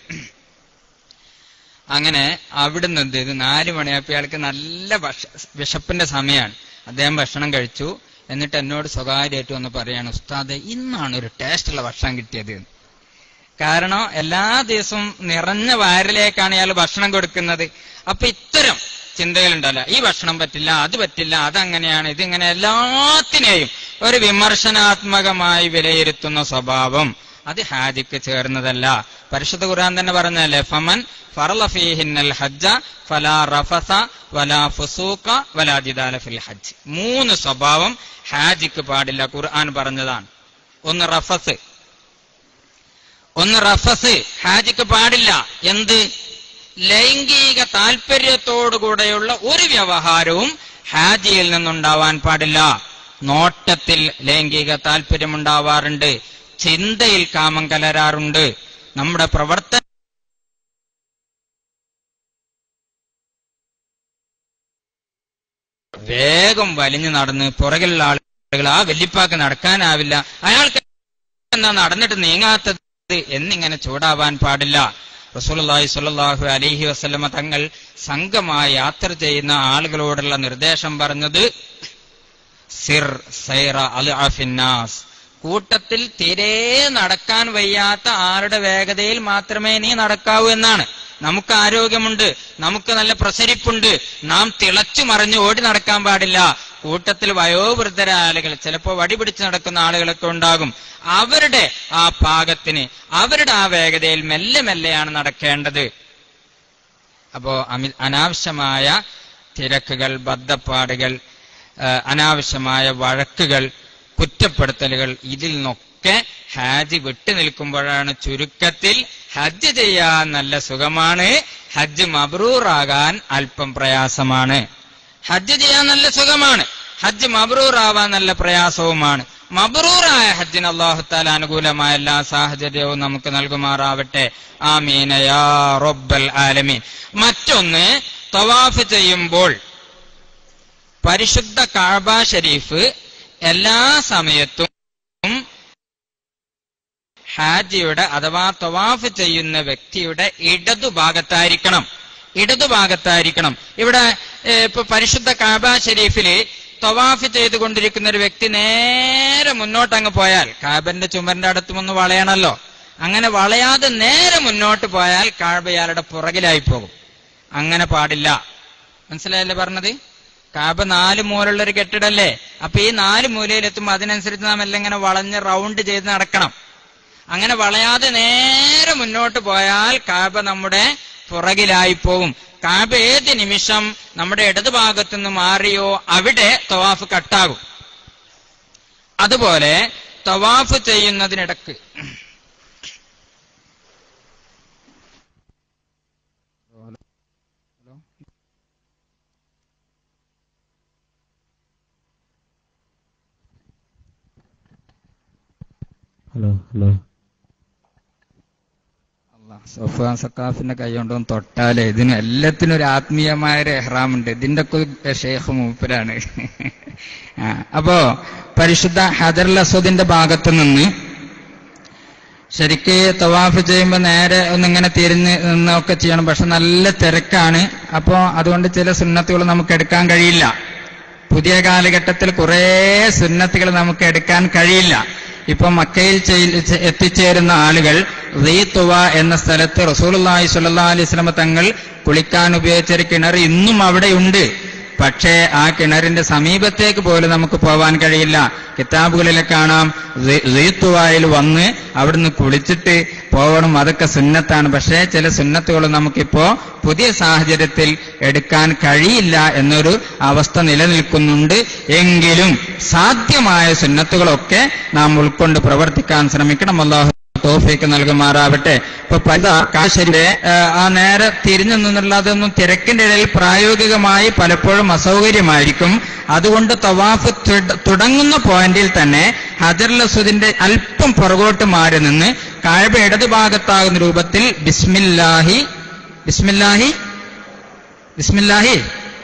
അങ്ങനെ അവിടുന്ന് എന്ത് ചെയ്തു നാല് മണിയായപ്പോ ഇയാൾക്ക് നല്ല ഭക്ഷ വിശപ്പിന്റെ സമയമാണ് അദ്ദേഹം ഭക്ഷണം കഴിച്ചു എന്നിട്ട് എന്നോട് സ്വകാര്യമായിട്ട് വന്ന് പറയാണ് ഉസ്താദെ ഇന്നാണ് ഒരു ടേസ്റ്റുള്ള ഭക്ഷണം കിട്ടിയത് എന്ന്." കാരണം എല്ലാ ദിവസവും നിറഞ്ഞ വയറിലേക്കാണ് ഇയാൾ ഭക്ഷണം കൊടുക്കുന്നത് അപ്പൊ ഇത്തരം ചിന്തകളുണ്ടല്ലോ ഈ ഭക്ഷണം പറ്റില്ല അത് പറ്റില്ല അതങ്ങനെയാണ് ഇതിങ്ങനെ എല്ലാത്തിനെയും ഒരു വിമർശനാത്മകമായി വിലയിരുത്തുന്ന സ്വഭാവം അത് ഹാജിക്ക് ചേർന്നതല്ല പരിശുദ്ധ ഖുർആൻ തന്നെ പറഞ്ഞല്ലേ ഫമൻ ഫറള ഫീഹിന്നൽ ഹജ്ജ ഫലാ റഫസ വലാ ഫുസൂഖ വലാ ജിദാല ഫിൽ ഹജ്ജ് മൂന്ന് സ്വഭാവം ഹാജിക്ക് പാടില്ല ഖുർആൻ പറഞ്ഞതാണ് ഒന്ന് റഫസ് ഒന്ന് റഫസ് ഹാജിക്ക് പാടില്ല എന്ത് ലൈംഗിക താല്പര്യത്തോടുകൂടെയുള്ള ഒരു വ്യവഹാരവും ഹാജിയിൽ നിന്നുണ്ടാവാൻ പാടില്ല നോട്ടത്തിൽ ലൈംഗിക താല്പര്യമുണ്ടാവാറുണ്ട് ചിന്തയിൽ കാമം കലരാറുണ്ട് നമ്മുടെ പ്രവർത്തന വേഗം വലിഞ്ഞു നടന്ന് പുറകിലുള്ള ആളുകൾ ആ വെല്ലിപ്പാക്ക് നടക്കാനാവില്ല അയാൾക്ക് എന്നാ നടന്നിട്ട് നീങ്ങാത്തത് എന്നിങ്ങനെ ചൂടാവാൻ പാടില്ല റസൂലുള്ളാഹി സ്വല്ലല്ലാഹു അലൈഹി വസല്ലമ തങ്ങൾ സംഘമായി യാത്ര ചെയ്യുന്ന ആളുകളോടുള്ള നിർദ്ദേശം പറഞ്ഞത് സിർ സൈറ അൽ അഫിന്നാസ് കൂട്ടത്തിൽ തീരെ നടക്കാൻ വയ്യാത്ത ആരുടെ വേഗതയിൽ മാത്രമേ നീ നടക്കാവൂ എന്നാണ് നമുക്ക് ആരോഗ്യമുണ്ട് നമുക്ക് നല്ല പ്രസരിപ്പുണ്ട് നാം തിളച്ചു മറിഞ്ഞ് ഓടി നടക്കാൻ പാടില്ല കൂട്ടത്തിൽ വയോവൃദ്ധരായ ആളുകൾ ചിലപ്പോൾ വടി പിടിച്ച് നടക്കുന്ന ആളുകളൊക്കെ ഉണ്ടാകും അവരുടെ ആ പാകത്തിന് അവരുടെ ആ വേഗതയിൽ മെല്ലെ മെല്ലെയാണ് നടക്കേണ്ടത് അപ്പോ അമി അനാവശ്യമായ തിരക്കുകൾ ബദ്ധപ്പാടുകൾ ആ, അനാവശ്യമായ വഴക്കുകൾ കുറ്റപ്പെടുത്തലുകൾ ഇതിൽ നിന്നൊക്കെ ഹാജി വിട്ടു നിൽക്കുമ്പോഴാണ് ചുരുക്കത്തിൽ ഹജ്ജ് ചെയ്യാൻ നല്ല സുഖമാണ് ഹജ്ജ് മബ്രൂറാകാൻ അല്പം പ്രയാസമാണ് ഹജ്ജ് ചെയ്യാൻ നല്ല സുഖമാണ് ഹജ്ജ് മബ്രൂറാവാൻ നല്ല പ്രയാസവുമാണ് മബ്രൂറായ ഹജ്ജിന് അള്ളാഹുത്താല അനുകൂലമായ എല്ലാ സാഹചര്യവും നമുക്ക് നൽകുമാറാവട്ടെ ആമീന യാ റബ്ബൽ ആലമീൻ മറ്റൊന്ന് തവാഫ് ചെയ്യുമ്പോൾ പരിശുദ്ധ കാബ ഷരീഫ് എല്ലാ സമയത്തും ഹാജിയുടെ അഥവാ തവാഫ് ചെയ്യുന്ന വ്യക്തിയുടെ ഇടതുഭാഗത്തായിരിക്കണം ഇടതുഭാഗത്തായിരിക്കണം ഇവിടെ ഏഹ്, ഇപ്പൊ പരിശുദ്ധ കാബ ഷരീഫില് തവാഫ് ചെയ്തുകൊണ്ടിരിക്കുന്ന ഒരു വ്യക്തി നേരെ മുന്നോട്ട് അങ്ങ് പോയാൽ കാബന്റെ ചുമരിന്റെ അടുത്തും ഒന്ന് വളയണല്ലോ അങ്ങനെ വളയാതെ നേരെ മുന്നോട്ട് പോയാൽ കാബ ഇയാളുടെ പുറകിലായി പോകും അങ്ങനെ പാടില്ല മനസ്സിലായല്ലേ പറഞ്ഞത് കാബ നാല് മൂലുള്ള ഒരു കെട്ടിടല്ലേ അപ്പൊ ഈ നാല് മൂലയിലെത്തുമ്പോ അതിനനുസരിച്ച് നാം എല്ലാം ഇങ്ങനെ വളഞ്ഞ് റൗണ്ട് ചെയ്ത് നടക്കണം അങ്ങനെ വളയാതെ നേരെ മുന്നോട്ട് പോയാൽ കാബ നമ്മുടെ പുറകിലായി പോകും കാബ ഏത് നിമിഷം നമ്മുടെ ഇടതുഭാഗത്തു നിന്ന് മാറിയോ അവിടെ തവാഫ് കട്ടാകും അതുപോലെ തവാഫ് ചെയ്യുന്നതിനിടക്ക് ഹലോ ഹലോ സൊഫാൻ സക്കാഫിന്റെ കൈ കൊണ്ടൊന്ന് തൊട്ടാലേ ഇതിന് എല്ലാത്തിനും ഒരു ആത്മീയമായ ഒരു എഹ്റാമുണ്ട് ഇതിന്റെ ഒക്കെ ഷേഖ് മൂപ്പരാണ് ആ, അപ്പോ പരിശുദ്ധ ഹജറുൽ അസ്വദിന്റെ ഭാഗത്ത് നിന്ന് ശരിക്ക് തവാഫ് ചെയ്യുമ്പോൾ നേരെ ഒന്നിങ്ങനെ തിരിഞ്ഞ് നിന്നൊക്കെ ചെയ്യണം പക്ഷെ നല്ല തിരക്കാണ് അപ്പോ അതുകൊണ്ട് ചില സുന്നത്തുകൾ നമുക്ക് എടുക്കാൻ കഴിയില്ല പുതിയ കാലഘട്ടത്തിൽ കുറേ സുന്നത്തുകൾ നമുക്ക് എടുക്കാൻ കഴിയില്ല ഇപ്പൊ മക്കയിൽ ചെയ്- ചെ- എത്തിച്ചേരുന്ന ആളുകൾ റീത്തുവ എന്ന സ്ഥലത്ത് റസൂലുള്ളാഹി സ്വല്ലല്ലാഹി അലൈഹി വസല്ലമ തങ്ങൾ കുളിക്കാൻ ഉപയോഗിച്ചൊരു കിണർ ഇന്നും അവിടെയുണ്ട് പക്ഷേ ആ കിണറിന്റെ സമീപത്തേക്ക് പോലും നമുക്ക് പോവാൻ കഴിയില്ല കിതാബുകളിൽ കാണാം റീ- റീത്തുവായിൽ വന്ന് അവിടുന്ന് കുളിച്ചിട്ട് പോകണം അതൊക്കെ സുന്നത്താണ് പക്ഷേ ചില സുന്നത്തുകൾ നമുക്കിപ്പോ പുതിയ സാഹചര്യത്തിൽ എടുക്കാൻ കഴിയില്ല എന്നൊരു അവസ്ഥ നിലനിൽക്കുന്നുണ്ട് എങ്കിലും സാധ്യമായ സുന്നത്തുകളൊക്കെ നാം ഉൾക്കൊണ്ട് പ്രവർത്തിക്കാൻ ശ്രമിക്കണം അള്ളാഹു തോഫിക്ക് നൽകുമാറാവട്ടെ ഇപ്പൊ പല കാശരിയെ ആ നേരെ തിരിഞ്ഞു നിന്നുള്ളതൊന്നും തിരക്കിന്റെ ഇടയിൽ പ്രായോഗികമായി പലപ്പോഴും അസൗകര്യമായിരിക്കും അതുകൊണ്ട് തവാഫ് തുട- തുടങ്ങുന്ന പോയിന്റിൽ തന്നെ ഹജറുൽ അസ്വദിന്റെ അല്പം പുറകോട്ട് മാറി നിന്ന് കാഴ്ബ ഇടതുഭാഗത്താകുന്ന രൂപത്തിൽ ബിസ്മില്ലാഹി ബിസ്മില്ലാഹി ബിസ്മില്ലാഹി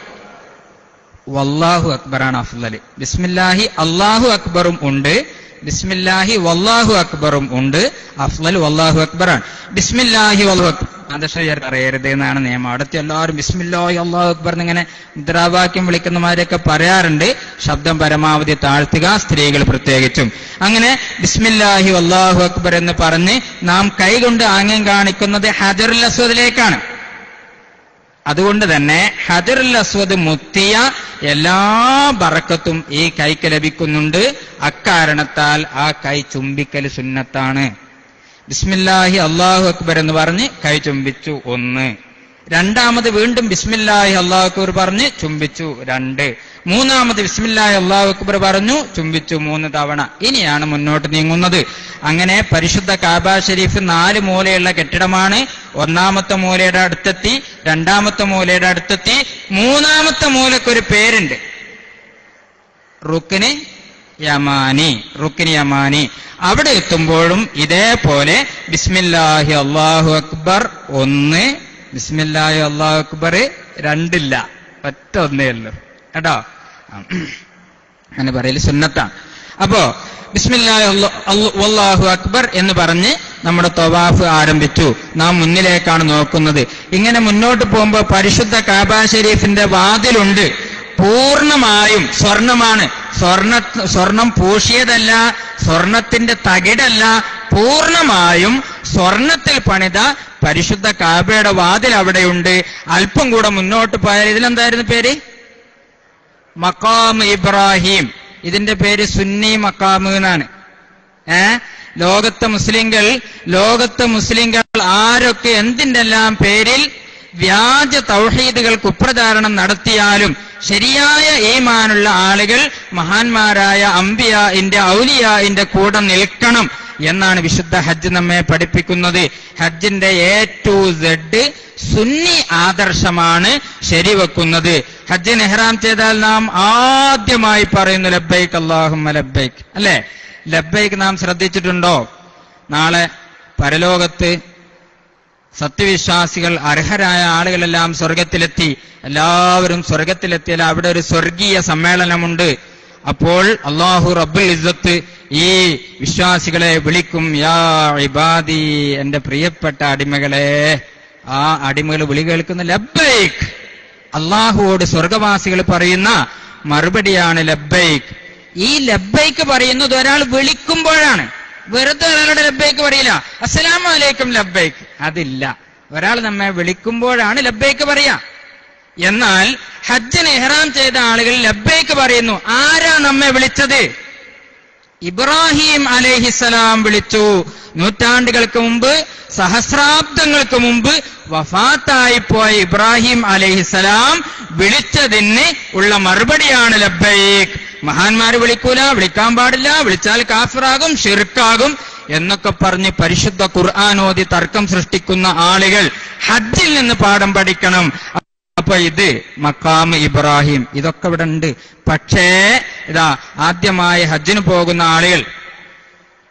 വല്ലാഹു അക്ബറാണ് അഫ്ലല് ബിസ്മില്ലാഹി അള്ളാഹു അക്ബറും ഉണ്ട് ബിസ്മില്ലാഹി വല്ലാഹു അക്ബറും ഉണ്ട് അഫ്ലൽ വല്ലാഹു അക്ബറാണ് ബിസ്മില്ലാഹി വല്ലാഹു അക്ബർ ആദർശയർ അറിയരുത് എന്നാണ് നിയമം അവിടുത്തെ എല്ലാവരും ബിസ്മില്ലാഹി അള്ളാഹു അക്ബർ എന്നിങ്ങനെ മുദ്രാവാക്യം വിളിക്കുന്നമാരൊക്കെ പറയാറുണ്ട് ശബ്ദം പരമാവധി താഴ്ത്തുക സ്ത്രീകൾ പ്രത്യേകിച്ചും അങ്ങനെ ബിസ്മില്ലാഹി അള്ളാഹു അക്ബർ എന്ന് പറഞ്ഞ് നാം കൈകൊണ്ട് ആംഗ്യം കാണിക്കുന്നത് ഹജറുൽ അസ്വദിലേക്കാണ് അതുകൊണ്ട് തന്നെ ഹജറുൽ അസ്വദ് മുത്തിയ എല്ലാ ബറക്കത്തും ഈ കൈക്ക് ലഭിക്കുന്നുണ്ട് അക്കാരണത്താൽ ആ കൈ ചുംബിക്കൽ സുന്നത്താണ് ബിസ്മില്ലാഹി അള്ളാഹു അക്ബർ എന്ന് പറഞ്ഞ് കൈ ചുംബിച്ചു ഒന്ന് രണ്ടാമത് വീണ്ടും ബിസ്മില്ലാഹി അള്ളാഹു അക്ബർ പറഞ്ഞ് ചുംബിച്ചു രണ്ട് മൂന്നാമത് ബിസ്മില്ലാഹി അള്ളാഹു അക്ബർ പറഞ്ഞു ചുംബിച്ചു മൂന്ന് തവണ ഇനിയാണ് മുന്നോട്ട് നീങ്ങുന്നത് അങ്ങനെ പരിശുദ്ധ കാബ ഷരീഫ് നാല് മൂലയുള്ള കെട്ടിടമാണ് ഒന്നാമത്തെ മൂലയുടെ അടുത്തെത്തി രണ്ടാമത്തെ മൂലയുടെ അടുത്തെത്തി മൂന്നാമത്തെ മൂലക്കൊരു പേരുണ്ട് റുക്കിന് യമാനി റുക്കിന് യമാനി അവിടെ എത്തുമ്പോഴും ഇതേപോലെ ബിസ്മില്ലാഹി അള്ളാഹു അക്ബർ ഒന്ന് ബിസ്മില്ലാഹി അള്ളാഹു അക്ബർ രണ്ടില്ല ഒറ്റ ഒന്നേ ഉള്ളൂ കേട്ടോ അങ്ങനെ പറയല് സുന്നത്താണ് അപ്പോ ബിസ്മില്ലാഹി അല്ലാ- അല്ല- വല്ലാഹു അക്ബർ എന്ന് പറഞ്ഞ് നമ്മുടെ തൊവാഫ് ആരംഭിച്ചു നാം മുന്നിലേക്കാണ് നോക്കുന്നത് ഇങ്ങനെ മുന്നോട്ട് പോകുമ്പോൾ പരിശുദ്ധ കാബ ഷരീഫിന്റെ വാതിലുണ്ട് പൂർണ്ണമായും സ്വർണമാണ് സ്വർണ സ്വർണം പൂശിയതല്ല സ്വർണത്തിന്റെ തകിടല്ല പൂർണ്ണമായും സ്വർണത്തിൽ പണിത പരിശുദ്ധ കാബയുടെ വാതിൽ അവിടെയുണ്ട് അല്പം കൂടെ മുന്നോട്ട് പോയാൽ ഇതിലെന്തായിരുന്നു പേര് മക്കാം ഇബ്രാഹിം ഇതിന്റെ പേര് സുന്നി മക്കാമ് എന്നാണ് ഏ ലോകത്തെ മുസ്ലിങ്ങൾ ലോകത്തെ മുസ്ലിങ്ങൾ ആരൊക്കെ എന്തിൻ്റെല്ലാം പേരിൽ വ്യാജ തൗഹീദുകൾ കുപ്രചാരണം നടത്തിയാലും ശരിയായ ഈമാനുള്ള ആളുകൾ മഹാന്മാരായ അംബിയാന്റെ ഔലിയാന്റെ കൂടെ നിൽക്കണം എന്നാണ് വിശുദ്ധ ഹജ്ജ് നമ്മെ പഠിപ്പിക്കുന്നത് ഹജ്ജിന്റെ എ ടു സെഡ് സുന്നി ആദർശമാണ് ശരിവെക്കുന്നത് ഹജ്ജ് നെഹ്റാം ചെയ്താൽ നാം ആദ്യമായി പറയുന്നു ലബ്ബൈക്ക് അള്ളാഹുമ്മ ലബ്ബൈക്ക് അല്ലെ ലബ്ബൈക്ക് നാം ശ്രദ്ധിച്ചിട്ടുണ്ടോ നാളെ പരലോകത്ത് സത്യവിശ്വാസികൾ അർഹരായ ആളുകളെല്ലാം സ്വർഗത്തിലെത്തി എല്ലാവരും സ്വർഗത്തിലെത്തിയാൽ അവിടെ ഒരു സ്വർഗീയ സമ്മേളനമുണ്ട് അപ്പോൾ അള്ളാഹു റബ്ബുൽ ഇസ്സത്ത് ഈ വിശ്വാസികളെ വിളിക്കും യാ ഇബാദി എന്റെ പ്രിയപ്പെട്ട അടിമകളെ ആ അടിമകൾ വിളി കേൾക്കുന്ന ലബ്ബൈക്ക് അള്ളാഹുവോട് സ്വർഗവാസികൾ പറയുന്ന മറുപടിയാണ് ലബ്ബൈക്ക് ഈ ലബ്ബൈക്ക് പറയുന്നത് ഒരാൾ വിളിക്കുമ്പോഴാണ് വെറുതെ ഒരാളുടെ ലബ്ബൈക്ക് പറയില്ല അസ്സലാമു അലൈക്കും ലബ്ബൈക്ക് അതില്ല ഒരാൾ നമ്മെ വിളിക്കുമ്പോഴാണ് ലബ്ബൈക്ക് പറയാ എന്നാൽ ഹജ്ജിന് ഇഹ്റാം ചെയ്ത ആളുകൾ ലബ്ബൈക്ക് പറയുന്നു ആരാ നമ്മെ വിളിച്ചത് ഇബ്രാഹിം അലൈഹിസലാം വിളിച്ചു നൂറ്റാണ്ടുകൾക്ക് മുമ്പ് സഹസ്രാബ്ദങ്ങൾക്ക് മുമ്പ് വഫാത്തായി പോയ ഇബ്രാഹിം അലൈഹിസലാം വിളിച്ചതിന് ഉള്ള മറുപടിയാണ് ലബ്ബൈക്ക് മഹാന്മാര് വിളിക്കൂല വിളിക്കാൻ പാടില്ല വിളിച്ചാൽ കാഫിറാകും ഷിർക്കാകും എന്നൊക്കെ പറഞ്ഞ് പരിശുദ്ധ ഖുർആാനോദി തർക്കം സൃഷ്ടിക്കുന്ന ആളുകൾ ഹജ്ജിൽ നിന്ന് പാഠം പഠിക്കണം അപ്പൊ ഇത് മക്കാം ഇബ്രാഹിം ഇതൊക്കെ ഇവിടെ ഉണ്ട് പക്ഷേ ഇതാ ആദ്യമായി ഹജ്ജിന് പോകുന്ന ആളുകൾ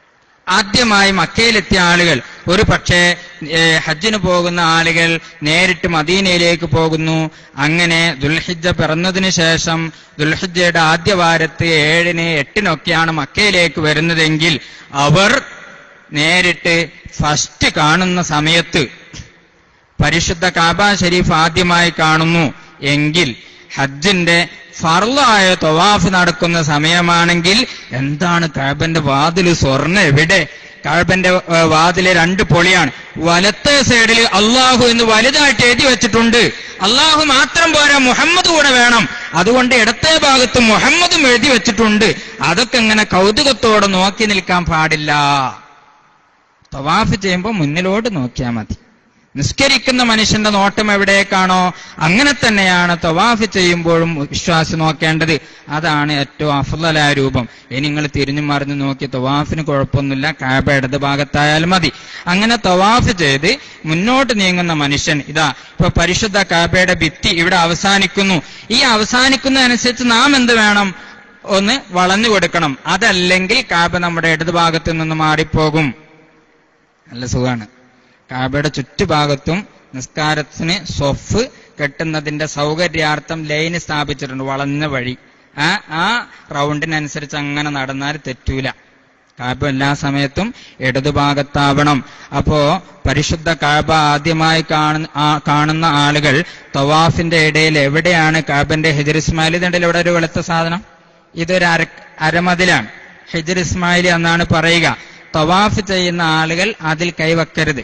ആദ്യമായി മക്കയിലെത്തിയ ആളുകൾ ഒരു പക്ഷേ ഏ, ഹജ്ജിന് പോകുന്ന ആളുകൾ നേരിട്ട് മദീനയിലേക്ക് പോകുന്നു അങ്ങനെ ദുൽഹിജ്ജ പിറന്നതിന് ശേഷം ദുൽഹിജ്ജയുടെ ആദ്യ വാരത്ത് ഏഴിന് എട്ടിനൊക്കെയാണ് മക്കയിലേക്ക് വരുന്നതെങ്കിൽ അവർ നേരിട്ട് ഫസ്റ്റ് കാണുന്ന സമയത്ത് പരിശുദ്ധ കാബ ഷരീഫ് ആദ്യമായി കാണുന്നു എങ്കിൽ ഹജ്ജിന്റെ ഫർലായ തൊവാഫ് നടക്കുന്ന സമയമാണെങ്കിൽ എന്താണ് കാബന്റെ വാതില് സ്വർണ്ണ എവിടെ കാബന്റെ ഏഹ്, വാതില് രണ്ട് പൊളിയാണ് വലത്തെ സൈഡിൽ അള്ളാഹു എന്ന് വലുതായിട്ട് എഴുതി വെച്ചിട്ടുണ്ട് അള്ളാഹു മാത്രം പോരാ മുഹമ്മദ് കൂടെ വേണം അതുകൊണ്ട് ഇടത്തെ ഭാഗത്ത് മുഹമ്മദും എഴുതി വെച്ചിട്ടുണ്ട് അതൊക്കെ ഇങ്ങനെ കൗതുകത്തോടെ നോക്കി നിൽക്കാൻ പാടില്ല തവാഫ് ചെയ്യുമ്പോൾ മുന്നിലോട്ട് നോക്കിയാൽ മതി നിസ്കരിക്കുന്ന മനുഷ്യന്റെ നോട്ടം എവിടേക്കാണോ അങ്ങനെ തന്നെയാണ് തവാഫ് ചെയ്യുമ്പോഴും വിശ്വാസി നോക്കേണ്ടത് അതാണ് ഏറ്റവും അഫലായ രൂപം ഇനി നിങ്ങൾ തിരിഞ്ഞു മറിഞ്ഞു നോക്കി തവാഫിന് കുഴപ്പമൊന്നുമില്ല കാബ ഇടത് ഭാഗത്തായാലും മതി അങ്ങനെ തവാഫ് ചെയ്ത് മുന്നോട്ട് നീങ്ങുന്ന മനുഷ്യൻ ഇതാ ഇപ്പൊ പരിശുദ്ധ കാബയുടെ ഭിത്തി ഇവിടെ അവസാനിക്കുന്നു ഈ അവസാനിക്കുന്നതനുസരിച്ച് നാം എന്ത് വേണം ഒന്ന് വളഞ്ഞു കൊടുക്കണം അതല്ലെങ്കിൽ കാബ നമ്മുടെ ഇടത് ഭാഗത്ത് നിന്ന് മാറിപ്പോകും നല്ല സുഖാണ് കാബയുടെ ചുറ്റുഭാഗത്തും നിസ്കാരത്തിന് സ്വഫ് കെട്ടുന്നതിന്റെ സൗകര്യാർത്ഥം ലൈന് സ്ഥാപിച്ചിട്ടുണ്ട് വളഞ്ഞ വഴി ആ ആ റൗണ്ടിനനുസരിച്ച് അങ്ങനെ നടന്നാൽ തെറ്റൂല കാബ എല്ലാ സമയത്തും ഇടതുഭാഗത്താവണം അപ്പോ പരിശുദ്ധ കാബ ആദ്യമായി കാണുന്ന ആ- കാണുന്ന ആളുകൾ തവാഫിന്റെ ഇടയിൽ എവിടെയാണ് കാബന്റെ ഹിജർ ഇസ്മായിൽ ഇതിന്റെ ഇവിടെ ഒരു വെളുത്ത സാധനം ഇതൊരു അര അരമതിലാണ് ഹിജർ ഇസ്മായിൽ എന്നാണ് പറയുക തവാഫ് ചെയ്യുന്ന ആളുകൾ അതിൽ കൈവെക്കരുത്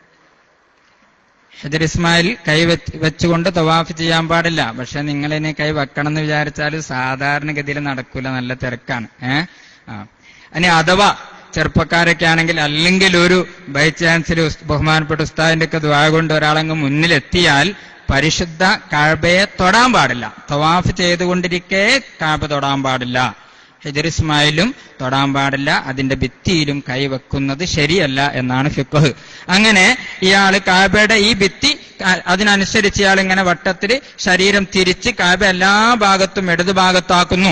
ഹജർ ഇസ്മായിൽ കൈ വെച്ച് വെച്ചുകൊണ്ട് തവാഫ് ചെയ്യാൻ പാടില്ല പക്ഷെ നിങ്ങൾ ഇനി കൈ വെക്കണം എന്ന് വിചാരിച്ചാൽ സാധാരണഗതിയിൽ നടക്കൂല നല്ല തിരക്കാണ് ഏ ആ ഇനി അഥവാ ചെറുപ്പക്കാരൊക്കെ ആണെങ്കിൽ അല്ലെങ്കിൽ ഒരു ബൈ ചാൻസിൽ ബഹുമാനപ്പെട്ട ഉസ്താദിന്റെ ഒക്കെ ദ്വാ കൊണ്ട് ഒരാളങ്ങ് മുന്നിലെത്തിയാൽ പരിശുദ്ധ കാബയെ തൊടാൻ പാടില്ല തവാഫ് ചെയ്തുകൊണ്ടിരിക്കെ കാബ തൊടാൻ പാടില്ല ഹിജർ ഇസ്മായിലും തൊടാൻ പാടില്ല അതിന്റെ ഭിത്തിയിലും കൈവെക്കുന്നത് ശരിയല്ല എന്നാണ് ഫിഖ് അങ്ങനെ ഇയാള് കാബയുടെ ഈ ഭിത്തി അ- അതിനനുസരിച്ച് ഇയാൾ ഇങ്ങനെ വട്ടത്തിൽ ശരീരം തിരിച്ച് കാബ എല്ലാ ഭാഗത്തും ഇടതു ഭാഗത്താക്കുന്നു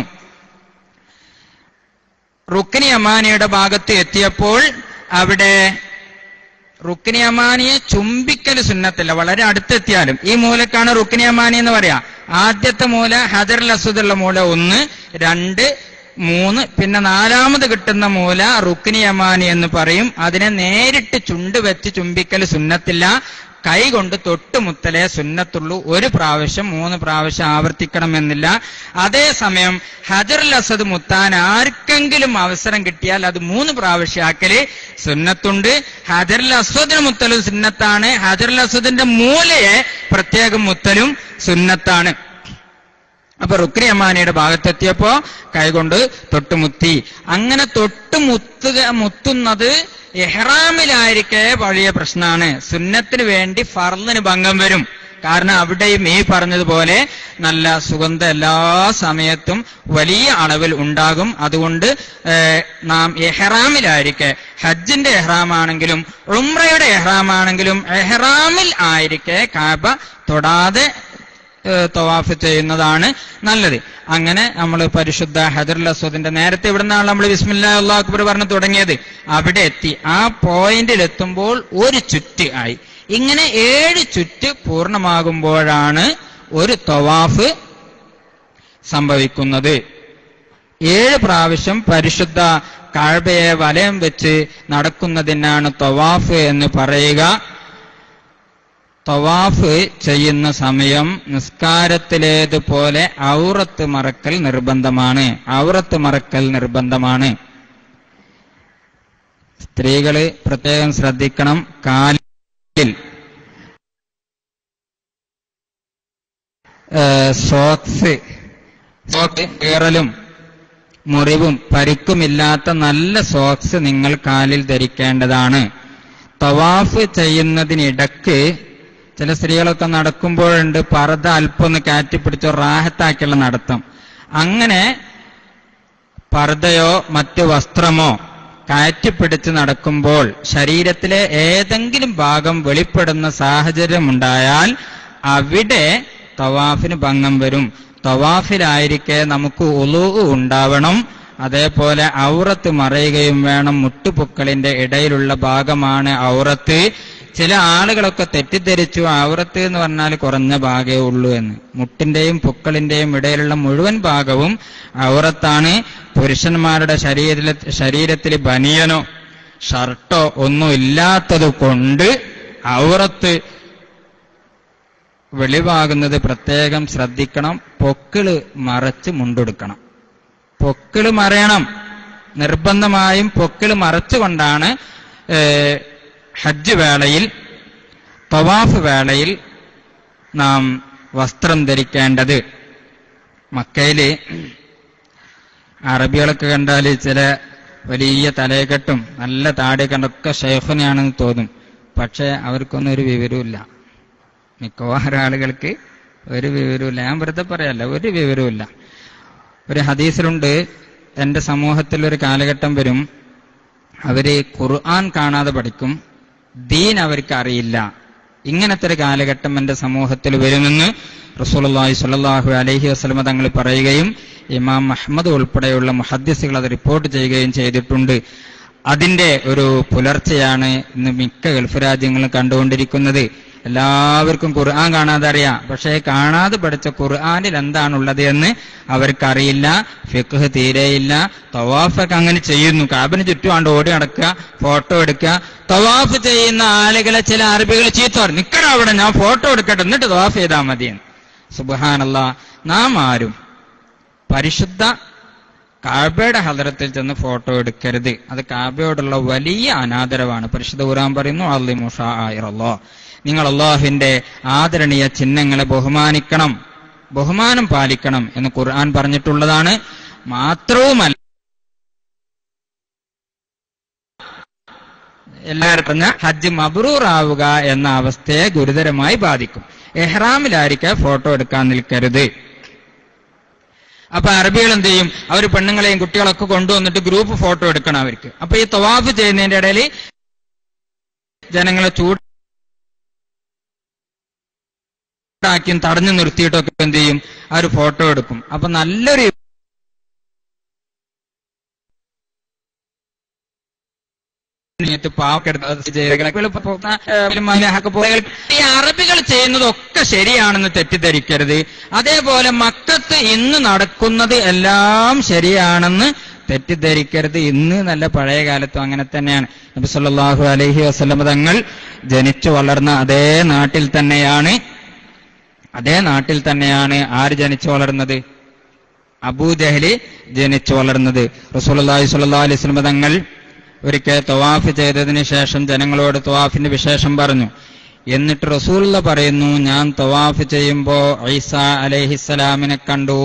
റുക്കിനി അമാനിയുടെ ഭാഗത്ത് എത്തിയപ്പോൾ അവിടെ റുക്കിനി അമാനിയെ ചുംബിക്കൽ സുന്നത്തില്ല വളരെ അടുത്തെത്തിയാലും ഈ മൂലക്കാണ് റുക്കിനി അമാനി എന്ന് പറയാ ആദ്യത്തെ മൂല ഹജർ അസുദുള്ള മൂല ഒന്ന് രണ്ട് മൂന്ന് പിന്നെ നാലാമത് കിട്ടുന്ന മൂല റുക്കിനി അമാനി എന്ന് പറയും അതിനെ നേരിട്ട് ചുണ്ട് വെച്ച് ചുംബിക്കൽ സുന്നത്തില്ല കൈ കൊണ്ട് തൊട്ടുമുത്തലേ സുന്നത്തുള്ളൂ ഒരു പ്രാവശ്യം മൂന്ന് പ്രാവശ്യം ആവർത്തിക്കണമെന്നില്ല അതേസമയം ഹജറുൽ അസദ് മുത്താൻ ആർക്കെങ്കിലും അവസരം കിട്ടിയാൽ അത് മൂന്ന് പ്രാവശ്യം ആക്കല് സുന്നത്തുണ്ട് ഹജറുൽ അസ്വദിന് മുത്തലും സുന്നത്താണ് ഹജറുൽ അസ്വദിന്റെ മൂലയെ പ്രത്യേകം മുത്തലും സുന്നത്താണ് അപ്പൊ റുക്രി അമ്മാനിയുടെ ഭാഗത്തെത്തിയപ്പോ കൈകൊണ്ട് തൊട്ടുമുത്തി അങ്ങനെ തൊട്ടുമുത്തുക മുത്തുന്നത് എഹ്റാമിലായിരിക്കെ വലിയ പ്രശ്നമാണ് സുന്നത്തിന് വേണ്ടി ഫർലിന് ഭംഗം വരും കാരണം അവിടെയും ഈ പറഞ്ഞതുപോലെ നല്ല സുഗന്ധ എല്ലാ സമയത്തും വലിയ അളവിൽ ഉണ്ടാകും അതുകൊണ്ട് ഏഹ്, നാം എഹ്റാമിലായിരിക്കെ ഹജ്ജിന്റെ എഹ്റാമാണെങ്കിലും ഉംറയുടെ എഹ്റാമാണെങ്കിലും എഹ്റാമിൽ ആയിരിക്കെ കാബ തൊടാതെ ഏഹ് തവാഫ് ചെയ്യുന്നതാണ് നല്ലത് അങ്ങനെ നമ്മൾ പരിശുദ്ധ ഹജറുൽ അസ്വദിന്റെ നേരത്തെ ഇവിടെ നിന്നാണ് നമ്മൾ ബിസ്മില്ലാ അള്ളാഹ് അക്ബർ പറഞ്ഞു തുടങ്ങിയത് അവിടെ എത്തി ആ പോയിന്റിൽ എത്തുമ്പോൾ ഒരു ചുറ്റ് ആയി ഇങ്ങനെ ഏഴ് ചുറ്റ് പൂർണ്ണമാകുമ്പോഴാണ് ഒരു തവാഫ് സംഭവിക്കുന്നത് ഏഴ് പ്രാവശ്യം പരിശുദ്ധ കാഴ്ബയെ വലയം വെച്ച് നടക്കുന്നതിനാണ് തവാഫ് എന്ന് പറയുക തവാഫ് ചെയ്യുന്ന സമയം നിസ്കാരത്തിലേതുപോലെ ഔറത്ത് മറക്കൽ നിർബന്ധമാണ് ഔറത്ത് മറക്കൽ നിർബന്ധമാണ് സ്ത്രീകള് പ്രത്യേകം ശ്രദ്ധിക്കണം കാലിൽ ഏഹ്, സോക്സ് സോക്സ് കീറലും മുറിവും പരിക്കുമില്ലാത്ത നല്ല സോക്സ് നിങ്ങൾ കാലിൽ ധരിക്കേണ്ടതാണ് തവാഫ് ചെയ്യുന്നതിനിടക്ക് ചില സ്ത്രീകളൊക്കെ നടക്കുമ്പോഴുണ്ട് പർദ്ദ അല്പം ഒന്ന് കാറ്റിപ്പിടിച്ചോ റാഹത്താക്കിയുള്ള നടത്തം അങ്ങനെ പർദ്ദയോ മറ്റു വസ്ത്രമോ കാറ്റിപ്പിടിച്ച് നടക്കുമ്പോൾ ശരീരത്തിലെ ഏതെങ്കിലും ഭാഗം വെളിപ്പെടുന്ന സാഹചര്യമുണ്ടായാൽ അവിടെ തവാഫിന് ഭംഗം വരും തവാഫിലായിരിക്കെ നമുക്ക് ഉളു ഉണ്ടാവണം അതേപോലെ ഔറത്ത് മറയുകയും വേണം മുട്ടുപൊക്കളിന്റെ ഇടയിലുള്ള ഭാഗമാണ് ഔറത്ത് ചില ആളുകളൊക്കെ തെറ്റിദ്ധരിച്ചു ഔറത്ത് എന്ന് പറഞ്ഞാൽ കുറഞ്ഞ ഭാഗമേ ഉള്ളൂ എന്ന് മുട്ടിന്റെയും പൊക്കളിന്റെയും ഇടയിലുള്ള മുഴുവൻ ഭാഗവും ഔറത്താണ് പുരുഷന്മാരുടെ ശരീരത്തിൽ ശരീരത്തിൽ ബനിയനോ ഷർട്ടോ ഒന്നും ഇല്ലാത്തത് കൊണ്ട് ഔറത്ത് വെളിവാകുന്നത് പ്രത്യേകം ശ്രദ്ധിക്കണം പൊക്കിള് മറച്ച് മുണ്ടെടുക്കണം പൊക്കിള് മറയണം നിർബന്ധമായും പൊക്കിള് മറച്ചുകൊണ്ടാണ് ഏഹ്, ഹജ്ജ് വേളയിൽ തവാഫ് വേളയിൽ നാം വസ്ത്രം ധരിക്കേണ്ടത് മക്കയില് അറബികളൊക്കെ കണ്ടാൽ ചില വലിയ തലയെക്കെട്ടും നല്ല താടി കണ്ടൊക്കെ ഷെയ്ഖിനെയാണെന്ന് തോന്നും പക്ഷെ അവർക്കൊന്നും ഒരു വിവരവുമില്ല മിക്കവാറും ആളുകൾക്ക് ഒരു വിവരവുമില്ല ഞാൻ വെറുതെ പറയല്ല ഒരു വിവരവുമില്ല ഒരു ഹദീസിലുണ്ട് എന്റെ സമൂഹത്തിൽ ഒരു കാലഘട്ടം വരും അവര് ഖുർആൻ കാണാതെ പഠിക്കും ദീൻ അവർക്ക് അറിയില്ല ഇങ്ങനത്തെ ഒരു കാലഘട്ടം എന്റെ സമൂഹത്തിൽ വരുമെന്ന് റസൂലുള്ളാഹി സ്വല്ലല്ലാഹു അലൈഹി വസല്ലമ തങ്ങൾ പറയുകയും ഇമാം അഹ്മദ് ഉൾപ്പെടെയുള്ള മുഹദ്ദിസുകൾ അത് റിപ്പോർട്ട് ചെയ്യുകയും ചെയ്തിട്ടുണ്ട് അതിന്റെ ഒരു പുലർച്ചെയാണ് ഇന്ന് മിക്ക ഗൾഫ് രാജ്യങ്ങളും കണ്ടുകൊണ്ടിരിക്കുന്നത് എല്ലാവർക്കും ഖുർആൻ കാണാതെ അറിയാം പക്ഷേ കാണാതെ പഠിച്ച ഖുർആനിൽ എന്താണുള്ളത് എന്ന് അവർക്കറിയില്ല ഫിഖ് തീരെയില്ല തവാഫൊക്കെ അങ്ങനെ ചെയ്യുന്നു കാബിന് ചുറ്റുമാണ്ട് ഓടി നടക്കുക ഫോട്ടോ എടുക്കുക തവാഫ് ചെയ്യുന്ന ആളുകളെ ചില അറബികൾ ചീത്ത പറയും നിക്കട അവിടെ ഞാൻ ഫോട്ടോ എടുക്കട്ടെ എന്നിട്ട് തവാഫ് ചെയ്താൽ മതിയെന്ന് സുബഹാനല്ല നാം ആരും പരിശുദ്ധ കാബയുടെ ഹദറത്തിൽ ചെന്ന് ഫോട്ടോ എടുക്കരുത് അത് കാബയോടുള്ള വലിയ അനാദരവാണ് പരിശുദ്ധ ഖുർആൻ പറയുന്നു അള്ളി മുഷാ ആയിരല്ലോ നിങ്ങൾ അള്ളാഹുവിന്റെ ആദരണീയ ചിഹ്നങ്ങളെ ബഹുമാനിക്കണം ബഹുമാനം പാലിക്കണം എന്ന് ഖുർആൻ പറഞ്ഞിട്ടുള്ളതാണ് മാത്രവുമല്ല എല്ലാവരും പറഞ്ഞ ഹജ്ജ് മബ്രൂർ ആവുക എന്ന അവസ്ഥയെ ഗുരുതരമായി ബാധിക്കും എഹ്റാമിലായിരിക്കെ ഫോട്ടോ എടുക്കാൻ നിൽക്കരുത് അപ്പൊ അറബികൾ എന്ത് ചെയ്യും അവർ പെണ്ണുങ്ങളെയും കുട്ടികളൊക്കെ കൊണ്ടുവന്നിട്ട് ഗ്രൂപ്പ് ഫോട്ടോ എടുക്കണം അവർക്ക് അപ്പൊ ഈ തവാഫ് ചെയ്യുന്നതിന്റെ ഇടയിൽ ജനങ്ങളെ ചൂടാക്കിയും തടഞ്ഞു നിർത്തിയിട്ടൊക്കെ എന്ത് ചെയ്യും അവർ ഫോട്ടോ എടുക്കും അപ്പൊ നല്ലൊരു ഈ അറബികൾ ചെയ്യുന്നതൊക്കെ ശരിയാണെന്ന് തെറ്റിദ്ധരിക്കരുത് അതേപോലെ മക്കത്ത് ഇന്ന് നടക്കുന്നത് എല്ലാം ശരിയാണെന്ന് തെറ്റിദ്ധരിക്കരുത് ഇന്ന് നല്ല പഴയ കാലത്തും അങ്ങനെ തന്നെയാണ് നബി സല്ലല്ലാഹു അലൈഹി വസല്ലമ തങ്ങൾ ജനിച്ചു വളർന്ന അതേ നാട്ടിൽ തന്നെയാണ് അതേ നാട്ടിൽ തന്നെയാണ് ആര് ജനിച്ചു വളർന്നത് അബൂജഹലി ജനിച്ചു വളർന്നത് റസൂലുള്ളാഹി സ്വല്ലല്ലാഹു അലൈഹി വസല്ലമ തങ്ങൾ ഒരിക്കൽ തവാഫ് ചെയ്തതിന് ശേഷം ജനങ്ങളോട് തവാഫിന്റെ വിശേഷം പറഞ്ഞു എന്നിട്ട് റസൂലുള്ള പറയുന്നു ഞാൻ തവാഫ് ചെയ്യുമ്പോ ഐസ അലൈഹിസ്സലാമിനെ കണ്ടു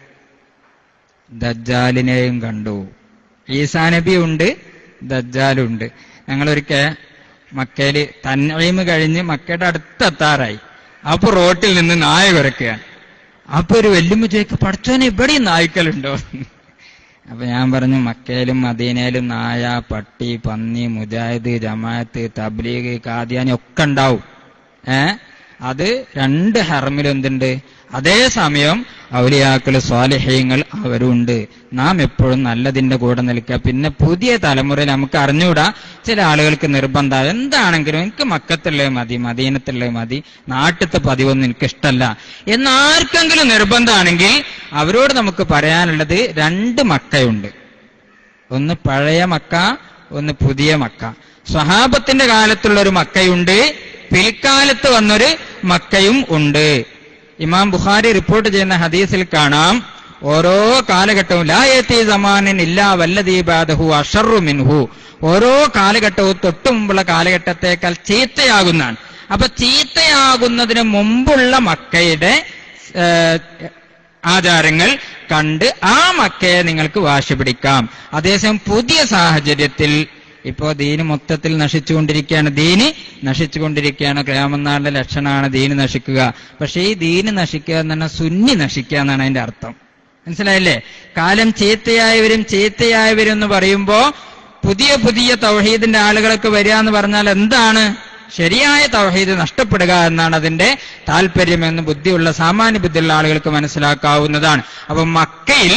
ദജ്ജാലിനെയും കണ്ടു ഈസാ നബി ഉണ്ട് ദജ്ജാലുണ്ട് ഞങ്ങളൊരിക്കൽ മക്കയില് തന്നീമ് കഴിഞ്ഞ് മക്കയുടെ അടുത്തെത്താറായി അപ്പൊ റോട്ടിൽ നിന്ന് നായ കുരക്കുകയാണ് അപ്പൊ ഒരു വെല്ലുമ്പ ചോദിക്കും പഠിച്ചോനെ ഇവിടെയും നായ്ക്കലുണ്ടോ അപ്പൊ ഞാൻ പറഞ്ഞു മക്കയിലും മദീനയിലും നായ പട്ടി പന്നി മുജാഹിദ് ജമാഅത്ത് തബ്ലീഗ് കാദിയാനി ഒക്കെ ഉണ്ടാവും ഏ അത് രണ്ട് ഹറമിലും എന്തുണ്ട് അതേസമയം ഔലിയാക്കള് സ്വാലിഹ്യങ്ങൾ അവരുണ്ട് നാം എപ്പോഴും നല്ലതിന്റെ കൂടെ നിൽക്കുക പിന്നെ പുതിയ തലമുറയിൽ നമുക്ക് അറിഞ്ഞൂടാ ചില ആളുകൾക്ക് നിർബന്ധം എന്താണെങ്കിലും എനിക്ക് മക്കത്തുള്ളത് മതി മദീനത്തുള്ളത് മതി നാട്ടിലത്തെ പതിവൊന്നും എനിക്ക് ഇഷ്ടമല്ല എന്നാർക്കെങ്കിലും നിർബന്ധമാണെങ്കിൽ അവരോട് നമുക്ക് പറയാനുള്ളത് രണ്ട് മക്കയുണ്ട് ഒന്ന് പഴയ മക്ക ഒന്ന് പുതിയ മക്ക സ്വഹാബത്തിന്റെ കാലത്തുള്ള ഒരു മക്കയുണ്ട് പിൽക്കാലത്ത് വന്നൊരു മക്കയും ഉണ്ട് ഇമാം ബുഖാരി റിപ്പോർട്ട് ചെയ്യുന്ന ഹദീസിൽ കാണാം ഓരോ കാലഘട്ടവും ലായത്തി സമാനൻ ഇല്ലാ വല്ലദീബാദഹു അഷറു മിൻഹു ഓരോ കാലഘട്ടവും തൊട്ടു മുമ്പുള്ള കാലഘട്ടത്തേക്കാൾ ചീത്തയാകുന്നതാണ് അപ്പൊ ചീത്തയാകുന്നതിന് മുമ്പുള്ള മക്കയുടെ ഏഹ്, ആചാരങ്ങൾ കണ്ട് ആ മക്കയെ നിങ്ങൾക്ക് വാശി പിടിക്കാം അതേസമയം പുതിയ സാഹചര്യത്തിൽ ഇപ്പോ ദീന് മൊത്തത്തിൽ നശിച്ചുകൊണ്ടിരിക്കുകയാണ് ദീന് നശിച്ചുകൊണ്ടിരിക്കുകയാണ് ക്യാമനാളിന്റെ ലക്ഷണമാണ് ദീന് നശിക്കുക പക്ഷേ ഈ ദീന് നശിക്കുക എന്ന് പറഞ്ഞാൽ സുന്നി നശിക്കുക എന്നാണ് അതിന്റെ അർത്ഥം മനസ്സിലായില്ലേ കാലം ചീത്തയായവരും ചീത്തയായവരും എന്ന് പറയുമ്പോ പുതിയ പുതിയ തൗഹീദിന്റെ ആളുകളൊക്കെ വരിക എന്ന് പറഞ്ഞാൽ എന്താണ് ശരിയായ തൗഹീദ് നഷ്ടപ്പെടുക എന്നാണ് അതിന്റെ താല്പര്യമെന്ന് ബുദ്ധിയുള്ള സാമാന്യ ബുദ്ധിയുള്ള ആളുകൾക്ക് മനസ്സിലാക്കാവുന്നതാണ് അപ്പൊ മക്കയിൽ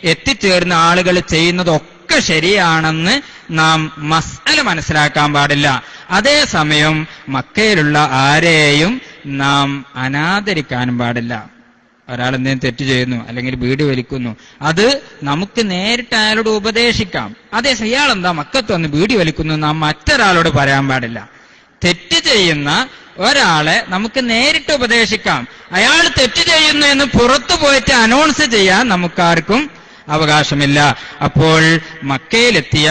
എത്തിച്ചേർന്ന ആളുകൾ ചെയ്യുന്നതൊക്കെ ശരിയാണെന്ന് നാം മസ്അല മനസ്സിലാക്കാൻ പാടില്ല അതേസമയം മക്കയിലുള്ള ആരെയും നാം അനാദരിക്കാനും പാടില്ല ഒരാൾ എന്തെങ്കിലും തെറ്റ് ചെയ്യുന്നു അല്ലെങ്കിൽ വീട് വലിക്കുന്നു അത് നമുക്ക് നേരിട്ട് അയാളോട് ഉപദേശിക്കാം അതേ ഇയാൾ എന്താ മക്കത്ത് വന്ന് വീട് വലിക്കുന്നു നാം മറ്റൊരാളോട് പറയാൻ പാടില്ല തെറ്റ് ചെയ്യുന്ന ഒരാളെ നമുക്ക് നേരിട്ട് ഉപദേശിക്കാം അയാൾ തെറ്റ് ചെയ്യുന്നു എന്ന് പുറത്തു പോയിട്ട് അനൗൺസ് ചെയ്യാൻ നമുക്കാർക്കും അവകാശമില്ല അപ്പോൾ മക്കയിലെത്തിയ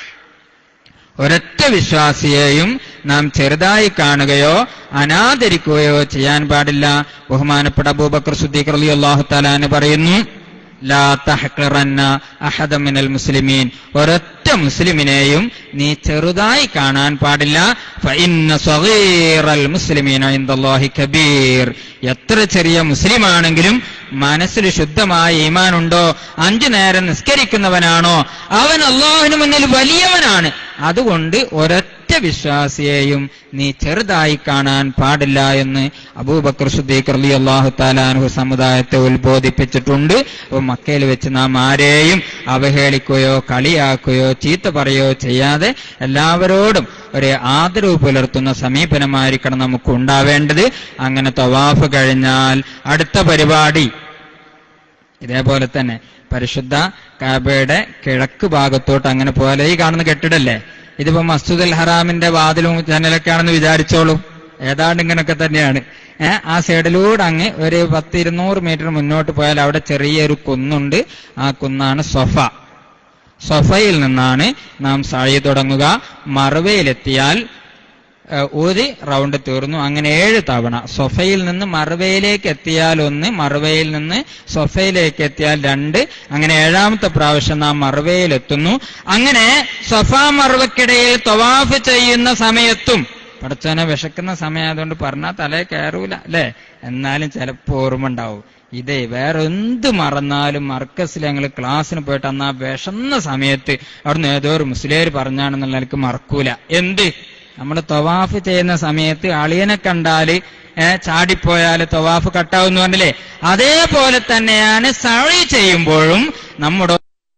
ഒരൊറ്റ വിശ്വാസിയെയും നാം ചെറുതായി കാണുകയോ അനാദരിക്കുകയോ ചെയ്യാൻ പാടില്ല ബഹുമാനപ്പെട്ട അബൂബക്കർ സുദ്ദീഖ് റലി അള്ളാഹു താലാന് പറയുന്നു ലാ തഹ്ഖിറന്ന അഹദ മിനൽ മുസ്ലിമീൻ ഒരൊറ്റ മുസ്ലിമിനെയും നീ ചെറുതായി കാണാൻ പാടില്ല ഫഇന്ന സ്വഗീറൽ മുസ്ലിമീന ഇൻദല്ലാഹി കബീർ എത്ര ചെറിയ മുസ്ലിമാണെങ്കിലും മനസ്സിൽ ശുദ്ധമായ ഈമാനുണ്ടോ അഞ്ചു നേരം നിസ്കരിക്കുന്നവനാണോ അവൻ അള്ളാഹുവിന് മുന്നിൽ വലിയവനാണ് അതുകൊണ്ട് ഒരൊറ്റ വിശ്വാസിയെയും നീ ചെറുതായി കാണാൻ പാടില്ല എന്ന് അബൂബക്കർ സുദ്ദീഖ് അലി അള്ളാഹു താലാനുഹു സമുദായത്തെ ഉത്ബോധിപ്പിച്ചിട്ടുണ്ട് അപ്പൊ മക്കയിൽ വെച്ച് നാം ആരെയും അവഹേളിക്കുകയോ കളിയാക്കുകയോ ചീത്ത പറയുകയോ ചെയ്യാതെ എല്ലാവരോടും ഒരു ആദരവ് പുലർത്തുന്ന സമീപനമായിരിക്കണം നമുക്ക് ഉണ്ടാവേണ്ടത് അങ്ങനെ തവാഫ് കഴിഞ്ഞാൽ അടുത്ത പരിപാടി ഇതേപോലെ തന്നെ പരിശുദ്ധ കാബയുടെ കിഴക്ക് ഭാഗത്തോട്ട് അങ്ങനെ പോലെ ഈ കാണുന്ന കെട്ടിടല്ലേ ഇതിപ്പോ മസ്ജിദുൽ ഹറാമിന്റെ വാതിലും ജനലൊക്കെയാണെന്ന് വിചാരിച്ചോളൂ ഏതാണ്ട് ഇങ്ങനൊക്കെ തന്നെയാണ് ഏഹ് ആ സൈഡിലൂടെ അങ്ങ് ഒരു പത്ത് ഇരുന്നൂറ് മീറ്റർ മുന്നോട്ട് പോയാൽ അവിടെ ചെറിയൊരു കുന്നുണ്ട് ആ കുന്നാണ് സൊഫ സൊഫയിൽ നിന്നാണ് നാം സാഴി തുടങ്ങുക മറവയിലെത്തിയാൽ ഏഹ്, ഒരു റൗണ്ട് തീർന്നു അങ്ങനെ ഏഴ് തവണ സൊഫയിൽ നിന്ന് മറവയിലേക്ക് എത്തിയാൽ ഒന്ന് മറവയിൽ നിന്ന് സൊഫയിലേക്ക് എത്തിയാൽ രണ്ട് അങ്ങനെ ഏഴാമത്തെ പ്രാവശ്യം നാം മറവയിലെത്തുന്നു അങ്ങനെ സൊഫ മറവക്കിടയിൽ തൊവാഫ് ചെയ്യുന്ന സമയത്തും പഠിച്ചവനെ വിശക്കുന്ന സമയമായതുകൊണ്ട് പറഞ്ഞാൽ തലേ കയറൂല അല്ലേ എന്നാലും ചിലപ്പോ ഓർമ്മ ഉണ്ടാവും ഇതേ വേറെ എന്ത് മറന്നാലും മർക്കസിൽ ഞങ്ങൾ ക്ലാസ്സിന് പോയിട്ട് അന്ന് ആ വിശന്ന സമയത്ത് അവിടുന്ന് ഏതോ ഒരു മുസ്ലിം പറഞ്ഞാണെന്നുള്ള എനിക്ക് മറക്കൂല എന്ത് നമ്മൾ തൊവാഫ് ചെയ്യുന്ന സമയത്ത് അളിയനെ കണ്ടാല് ഏ, ചാടിപ്പോയാല് തൊവാഫ് കട്ടാവുന്നു പറഞ്ഞില്ലേ അതേപോലെ തന്നെയാണ് സഴി ചെയ്യുമ്പോഴും നമ്മുടെ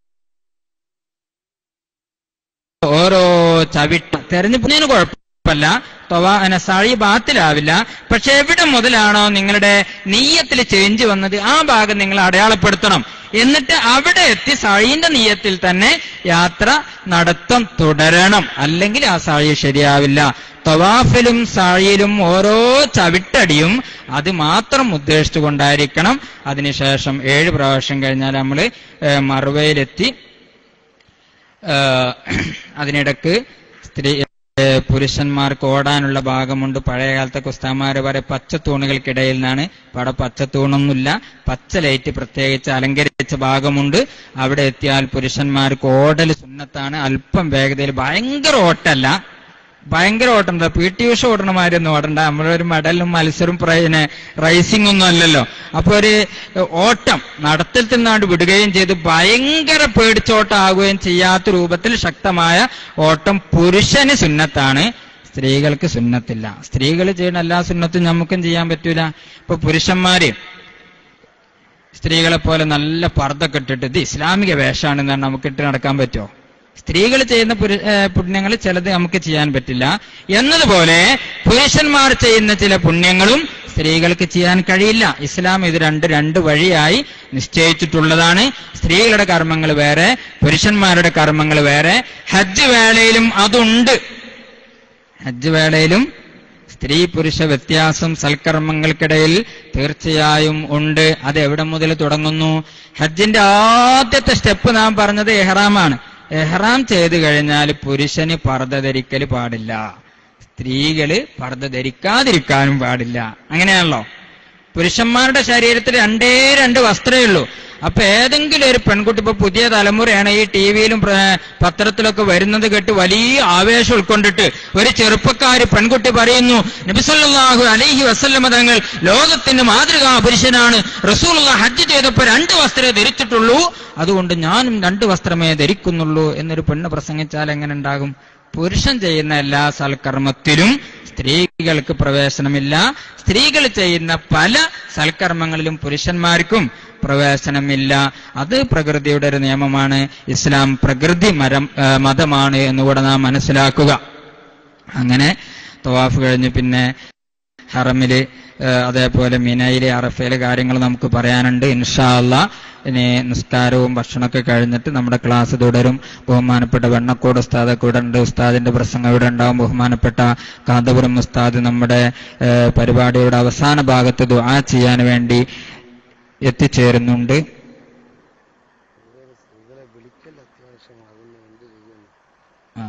ഓരോ ചവിട്ട തെരഞ്ഞെടുപ്പിന് കുഴപ്പമില്ല തൊവ അന സഴി ബാത്തിലാവില്ല പക്ഷെ എവിടെ മുതലാണോ നിങ്ങളുടെ നീയത്തിൽ ചേഞ്ച് വന്നത് ആ ഭാഗം നിങ്ങൾ അടയാളപ്പെടുത്തണം എന്നിട്ട് അവിടെ എത്തി സഴീന്റെ നീയത്തിൽ തന്നെ യാത്ര നടത്തം തുടരണം അല്ലെങ്കിൽ ആ സഴി ശരിയാവില്ല തവാഫിലും സാഴിയിലും ഓരോ ചവിട്ടടിയും അത് മാത്രം ഉദ്ദേശിച്ചുകൊണ്ടായിരിക്കണം അതിനുശേഷം ഏഴ് പ്രാവശ്യം കഴിഞ്ഞാൽ നമ്മൾ മറുവയിലെത്തി ഏഹ് അതിനിടക്ക് സ്ത്രീ ഏഹ് പുരുഷന്മാർക്ക് ഓടാനുള്ള ഭാഗമുണ്ട് പഴയ കാലത്തെ കുസ്താമാര് പറയും പച്ച തൂണുകൾക്കിടയിൽ നിന്നാണ് അവിടെ പച്ച തൂണൊന്നുമില്ല പച്ച ലൈറ്റ് പ്രത്യേകിച്ച് അലങ്കരിച്ച ഭാഗമുണ്ട് അവിടെ എത്തിയാൽ പുരുഷന്മാർക്ക് ഓടൽ സുന്നത്താണ് അല്പം വേഗതയിൽ ഭയങ്കര ഓട്ടല്ല ഭയങ്കര ഓട്ടം പി ടി ഉഷ ഓടണമാരൊന്നും ഓടണ്ട നമ്മളൊരു മെഡലും മത്സരവും പിന്നെ റൈസിംഗ് ഒന്നും അല്ലല്ലോ അപ്പൊ ഒരു ഓട്ടം നടത്തിൽ തിന്നാണ്ട് വിടുകയും ചെയ്ത് ഭയങ്കര പേടിച്ചോട്ടാകുകയും ചെയ്യാത്ത രൂപത്തിൽ ശക്തമായ ഓട്ടം പുരുഷന് സുന്നത്താണ് സ്ത്രീകൾക്ക് സുന്നത്തില്ല സ്ത്രീകൾ ചെയ്യുന്ന എല്ലാ സുന്നത്തും നമുക്കും ചെയ്യാൻ പറ്റൂല ഇപ്പൊ പുരുഷന്മാര് സ്ത്രീകളെ പോലെ നല്ല പർദ്ദൊക്കെ ഇട്ടിട്ട് ഇത് ഇസ്ലാമിക വേഷമാണെന്നാണ് നമുക്ക് ഇട്ട് നടക്കാൻ പറ്റുമോ സ്ത്രീകൾ ചെയ്യുന്ന പുരു പുണ്യങ്ങൾ ചിലത് നമുക്ക് ചെയ്യാൻ പറ്റില്ല എന്നതുപോലെ പുരുഷന്മാർ ചെയ്യുന്ന ചില പുണ്യങ്ങളും സ്ത്രീകൾക്ക് ചെയ്യാൻ കഴിയില്ല ഇസ്ലാം ഇത് രണ്ട് രണ്ട് വഴിയായി നിശ്ചയിച്ചിട്ടുള്ളതാണ് സ്ത്രീകളുടെ കർമ്മങ്ങൾ വേറെ പുരുഷന്മാരുടെ കർമ്മങ്ങൾ വേറെ ഹജ്ജ് വേളയിലും അതുണ്ട് ഹജ്ജ് വേളയിലും സ്ത്രീ പുരുഷ വ്യത്യാസം സൽക്കർമ്മങ്ങൾക്കിടയിൽ തീർച്ചയായും ഉണ്ട് അത് എവിടെ മുതൽ തുടങ്ങുന്നു ഹജ്ജിന്റെ ആദ്യത്തെ സ്റ്റെപ്പ് നാം പറഞ്ഞത് എഹ്റാമാണ് എഹ്റാം ചെയ്തു കഴിഞ്ഞാൽ പുരുഷന് പർദ്ദ ധരിക്കൽ പാടില്ല സ്ത്രീകള് പർദ്ദ ധരിക്കാതിരിക്കാനും പാടില്ല അങ്ങനെയാണല്ലോ പുരുഷന്മാരുടെ ശരീരത്തിൽ രണ്ടേ രണ്ട് വസ്ത്രമേ ഉള്ളൂ അപ്പൊ ഏതെങ്കിലും ഒരു പെൺകുട്ടി ഇപ്പൊ പുതിയ തലമുറയാണ് ഈ ടി വിയിലും പത്രത്തിലൊക്കെ വരുന്നത് കേട്ട് വലിയ ആവേശം ഉൾക്കൊണ്ടിട്ട് ഒരു ചെറുപ്പക്കാര് പെൺകുട്ടി പറയുന്നു നബിസല്ലാഹു അലൈഹി വസല്ലമ തങ്ങൾ ലോകത്തിന്റെ മാതൃകാ പുരുഷനാണ് റസൂലുള്ള ഹജ്ജ് ചെയ്തപ്പോ രണ്ട് വസ്ത്രമേ ധരിച്ചിട്ടുള്ളൂ അതുകൊണ്ട് ഞാനും രണ്ട് വസ്ത്രമേ ധരിക്കുന്നുള്ളൂ എന്നൊരു പെണ്ണ് പ്രസംഗിച്ചാൽ എങ്ങനെ ഉണ്ടാകും പുരുഷൻ ചെയ്യുന്ന എല്ലാ സൽക്കർമ്മത്തിലും സ്ത്രീകൾക്ക് പ്രവേശനമില്ല സ്ത്രീകൾ ചെയ്യുന്ന പല സൽക്കർമ്മങ്ങളിലും പുരുഷന്മാർക്കും പ്രവേശനമില്ല അത് പ്രകൃതിയുടെ ഒരു നിയമമാണ് ഇസ്ലാം പ്രകൃതി മരം ആ, മതമാണ് എന്നുകൂടെ നാം മനസ്സിലാക്കുക അങ്ങനെ തവാഫ് കഴിഞ്ഞ് പിന്നെ ഹറമില് ഏഹ് അതേപോലെ മിനയിലെ അറഫയിലെ കാര്യങ്ങൾ നമുക്ക് പറയാനുണ്ട് ഇൻഷാ അല്ലാ ഇനി നിസ്കാരവും ഭക്ഷണമൊക്കെ കഴിഞ്ഞിട്ട് നമ്മുടെ ക്ലാസ് തുടരും ബഹുമാനപ്പെട്ട വെണ്ണക്കോട് ഉസ്താദൊക്കെ ഇവിടെ ഉണ്ട് ഉസ്താദിന്റെ പ്രസംഗം ഇവിടെ ഉണ്ടാവും ബഹുമാനപ്പെട്ട കാന്തപുരം ഉസ്താദ് നമ്മുടെ ഏഹ് പരിപാടിയുടെ അവസാന ഭാഗത്ത് ദുആ ചെയ്യാൻ വേണ്ടി എത്തിച്ചേരുന്നുണ്ട് ആ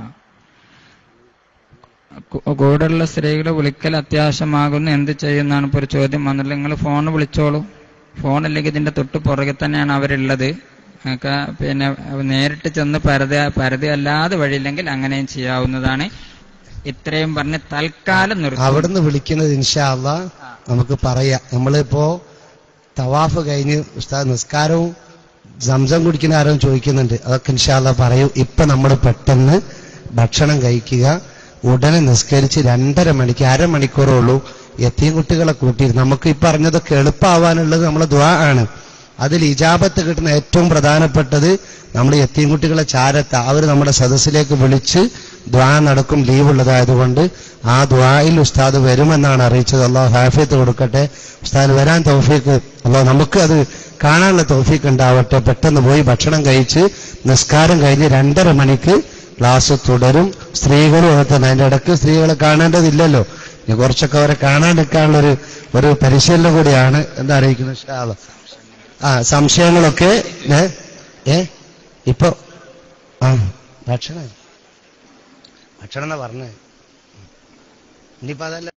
കൂ- കൂടെയുള്ള സ്ത്രീകളെ വിളിക്കൽ അത്യാവശ്യമാകുന്നു എന്ത് ചെയ്യുന്നതാണ് ഇപ്പോൾ ഒരു ചോദ്യം വന്നില്ല നിങ്ങൾ ഫോൺ വിളിച്ചോളൂ ഫോൺ ഇല്ലെങ്കിൽ ഇതിന്റെ തൊട്ട് പുറകെ തന്നെയാണ് അവരുള്ളത് ഒക്കെ പിന്നെ നേരിട്ട് ചെന്ന് പരതി പരതി അല്ലാതെ വഴിയില്ലെങ്കിൽ അങ്ങനെയും ചെയ്യാവുന്നതാണ് ഇത്രയും പറഞ്ഞ് തൽക്കാലം നിർത്തും അവിടുന്ന് വിളിക്കുന്നത് ഇൻഷാ അള്ളാ നമുക്ക് പറയാം നമ്മളിപ്പോ തവാഫ് കഴിഞ്ഞ് ഉസ്താദ് നിസ്കാരവും സംസം കുടിക്കുന്ന ആരും ചോദിക്കുന്നുണ്ട് അതൊക്കെ ഇൻഷാ അള്ളാ പറയൂ ഇപ്പൊ നമ്മൾ പെട്ടെന്ന് ഭക്ഷണം കഴിക്കുക ഉടനെ നിസ്കരിച്ച് രണ്ടര മണിക്ക് അരമണിക്കൂറേ ഉള്ളൂ എത്തിയും കുട്ടികളെ കൂട്ടി നമുക്ക് ഈ പറഞ്ഞതൊക്കെ എളുപ്പമാവാനുള്ളത് നമ്മളെ ദ്വാ ആണ് അതിൽ ഇജാബത്ത് കിട്ടുന്ന ഏറ്റവും പ്രധാനപ്പെട്ടത് നമ്മൾ എത്തിയും കുട്ടികളെ ചാരത്ത അവർ നമ്മുടെ സദസ്സിലേക്ക് വിളിച്ച് ദ്വാ നടക്കും ലീവ് ഉള്ളതായതുകൊണ്ട് ആ ദ്വായിൽ ഉസ്താദ് വരുമെന്നാണ് അറിയിച്ചത് അള്ളാഹു ഹാഫിയത്ത് കൊടുക്കട്ടെ ഉസ്താദ് വരാൻ തൗഫീക്ക് അള്ളാഹ് നമുക്ക് അത് കാണാനുള്ള തൗഫീക്ക് ഉണ്ടാവട്ടെ പെട്ടെന്ന് പോയി ഭക്ഷണം കഴിച്ച് നിസ്കാരം കഴിഞ്ഞ് രണ്ടര മണിക്ക് ക്ലാസ് തുടരും സ്ത്രീകളും അങ്ങനെ തന്നെ അതിന്റെ ഇടയ്ക്ക് സ്ത്രീകളെ കാണേണ്ടതില്ലല്ലോ ഇനി കുറച്ചൊക്കെ അവരെ കാണാണ്ടിരിക്കാനുള്ള ഒരു ഒരു പരിശീലനം കൂടിയാണ് എന്താ അറിയിക്കുന്നത് ഇൻഷാ അള്ളാ. ആ സംശയങ്ങളൊക്കെ ഏ ഏ ഇപ്പൊ ആ ഭക്ഷണം ഭക്ഷണം എന്നാ പറഞ്ഞേ ഇനിയിപ്പോ അതല്ല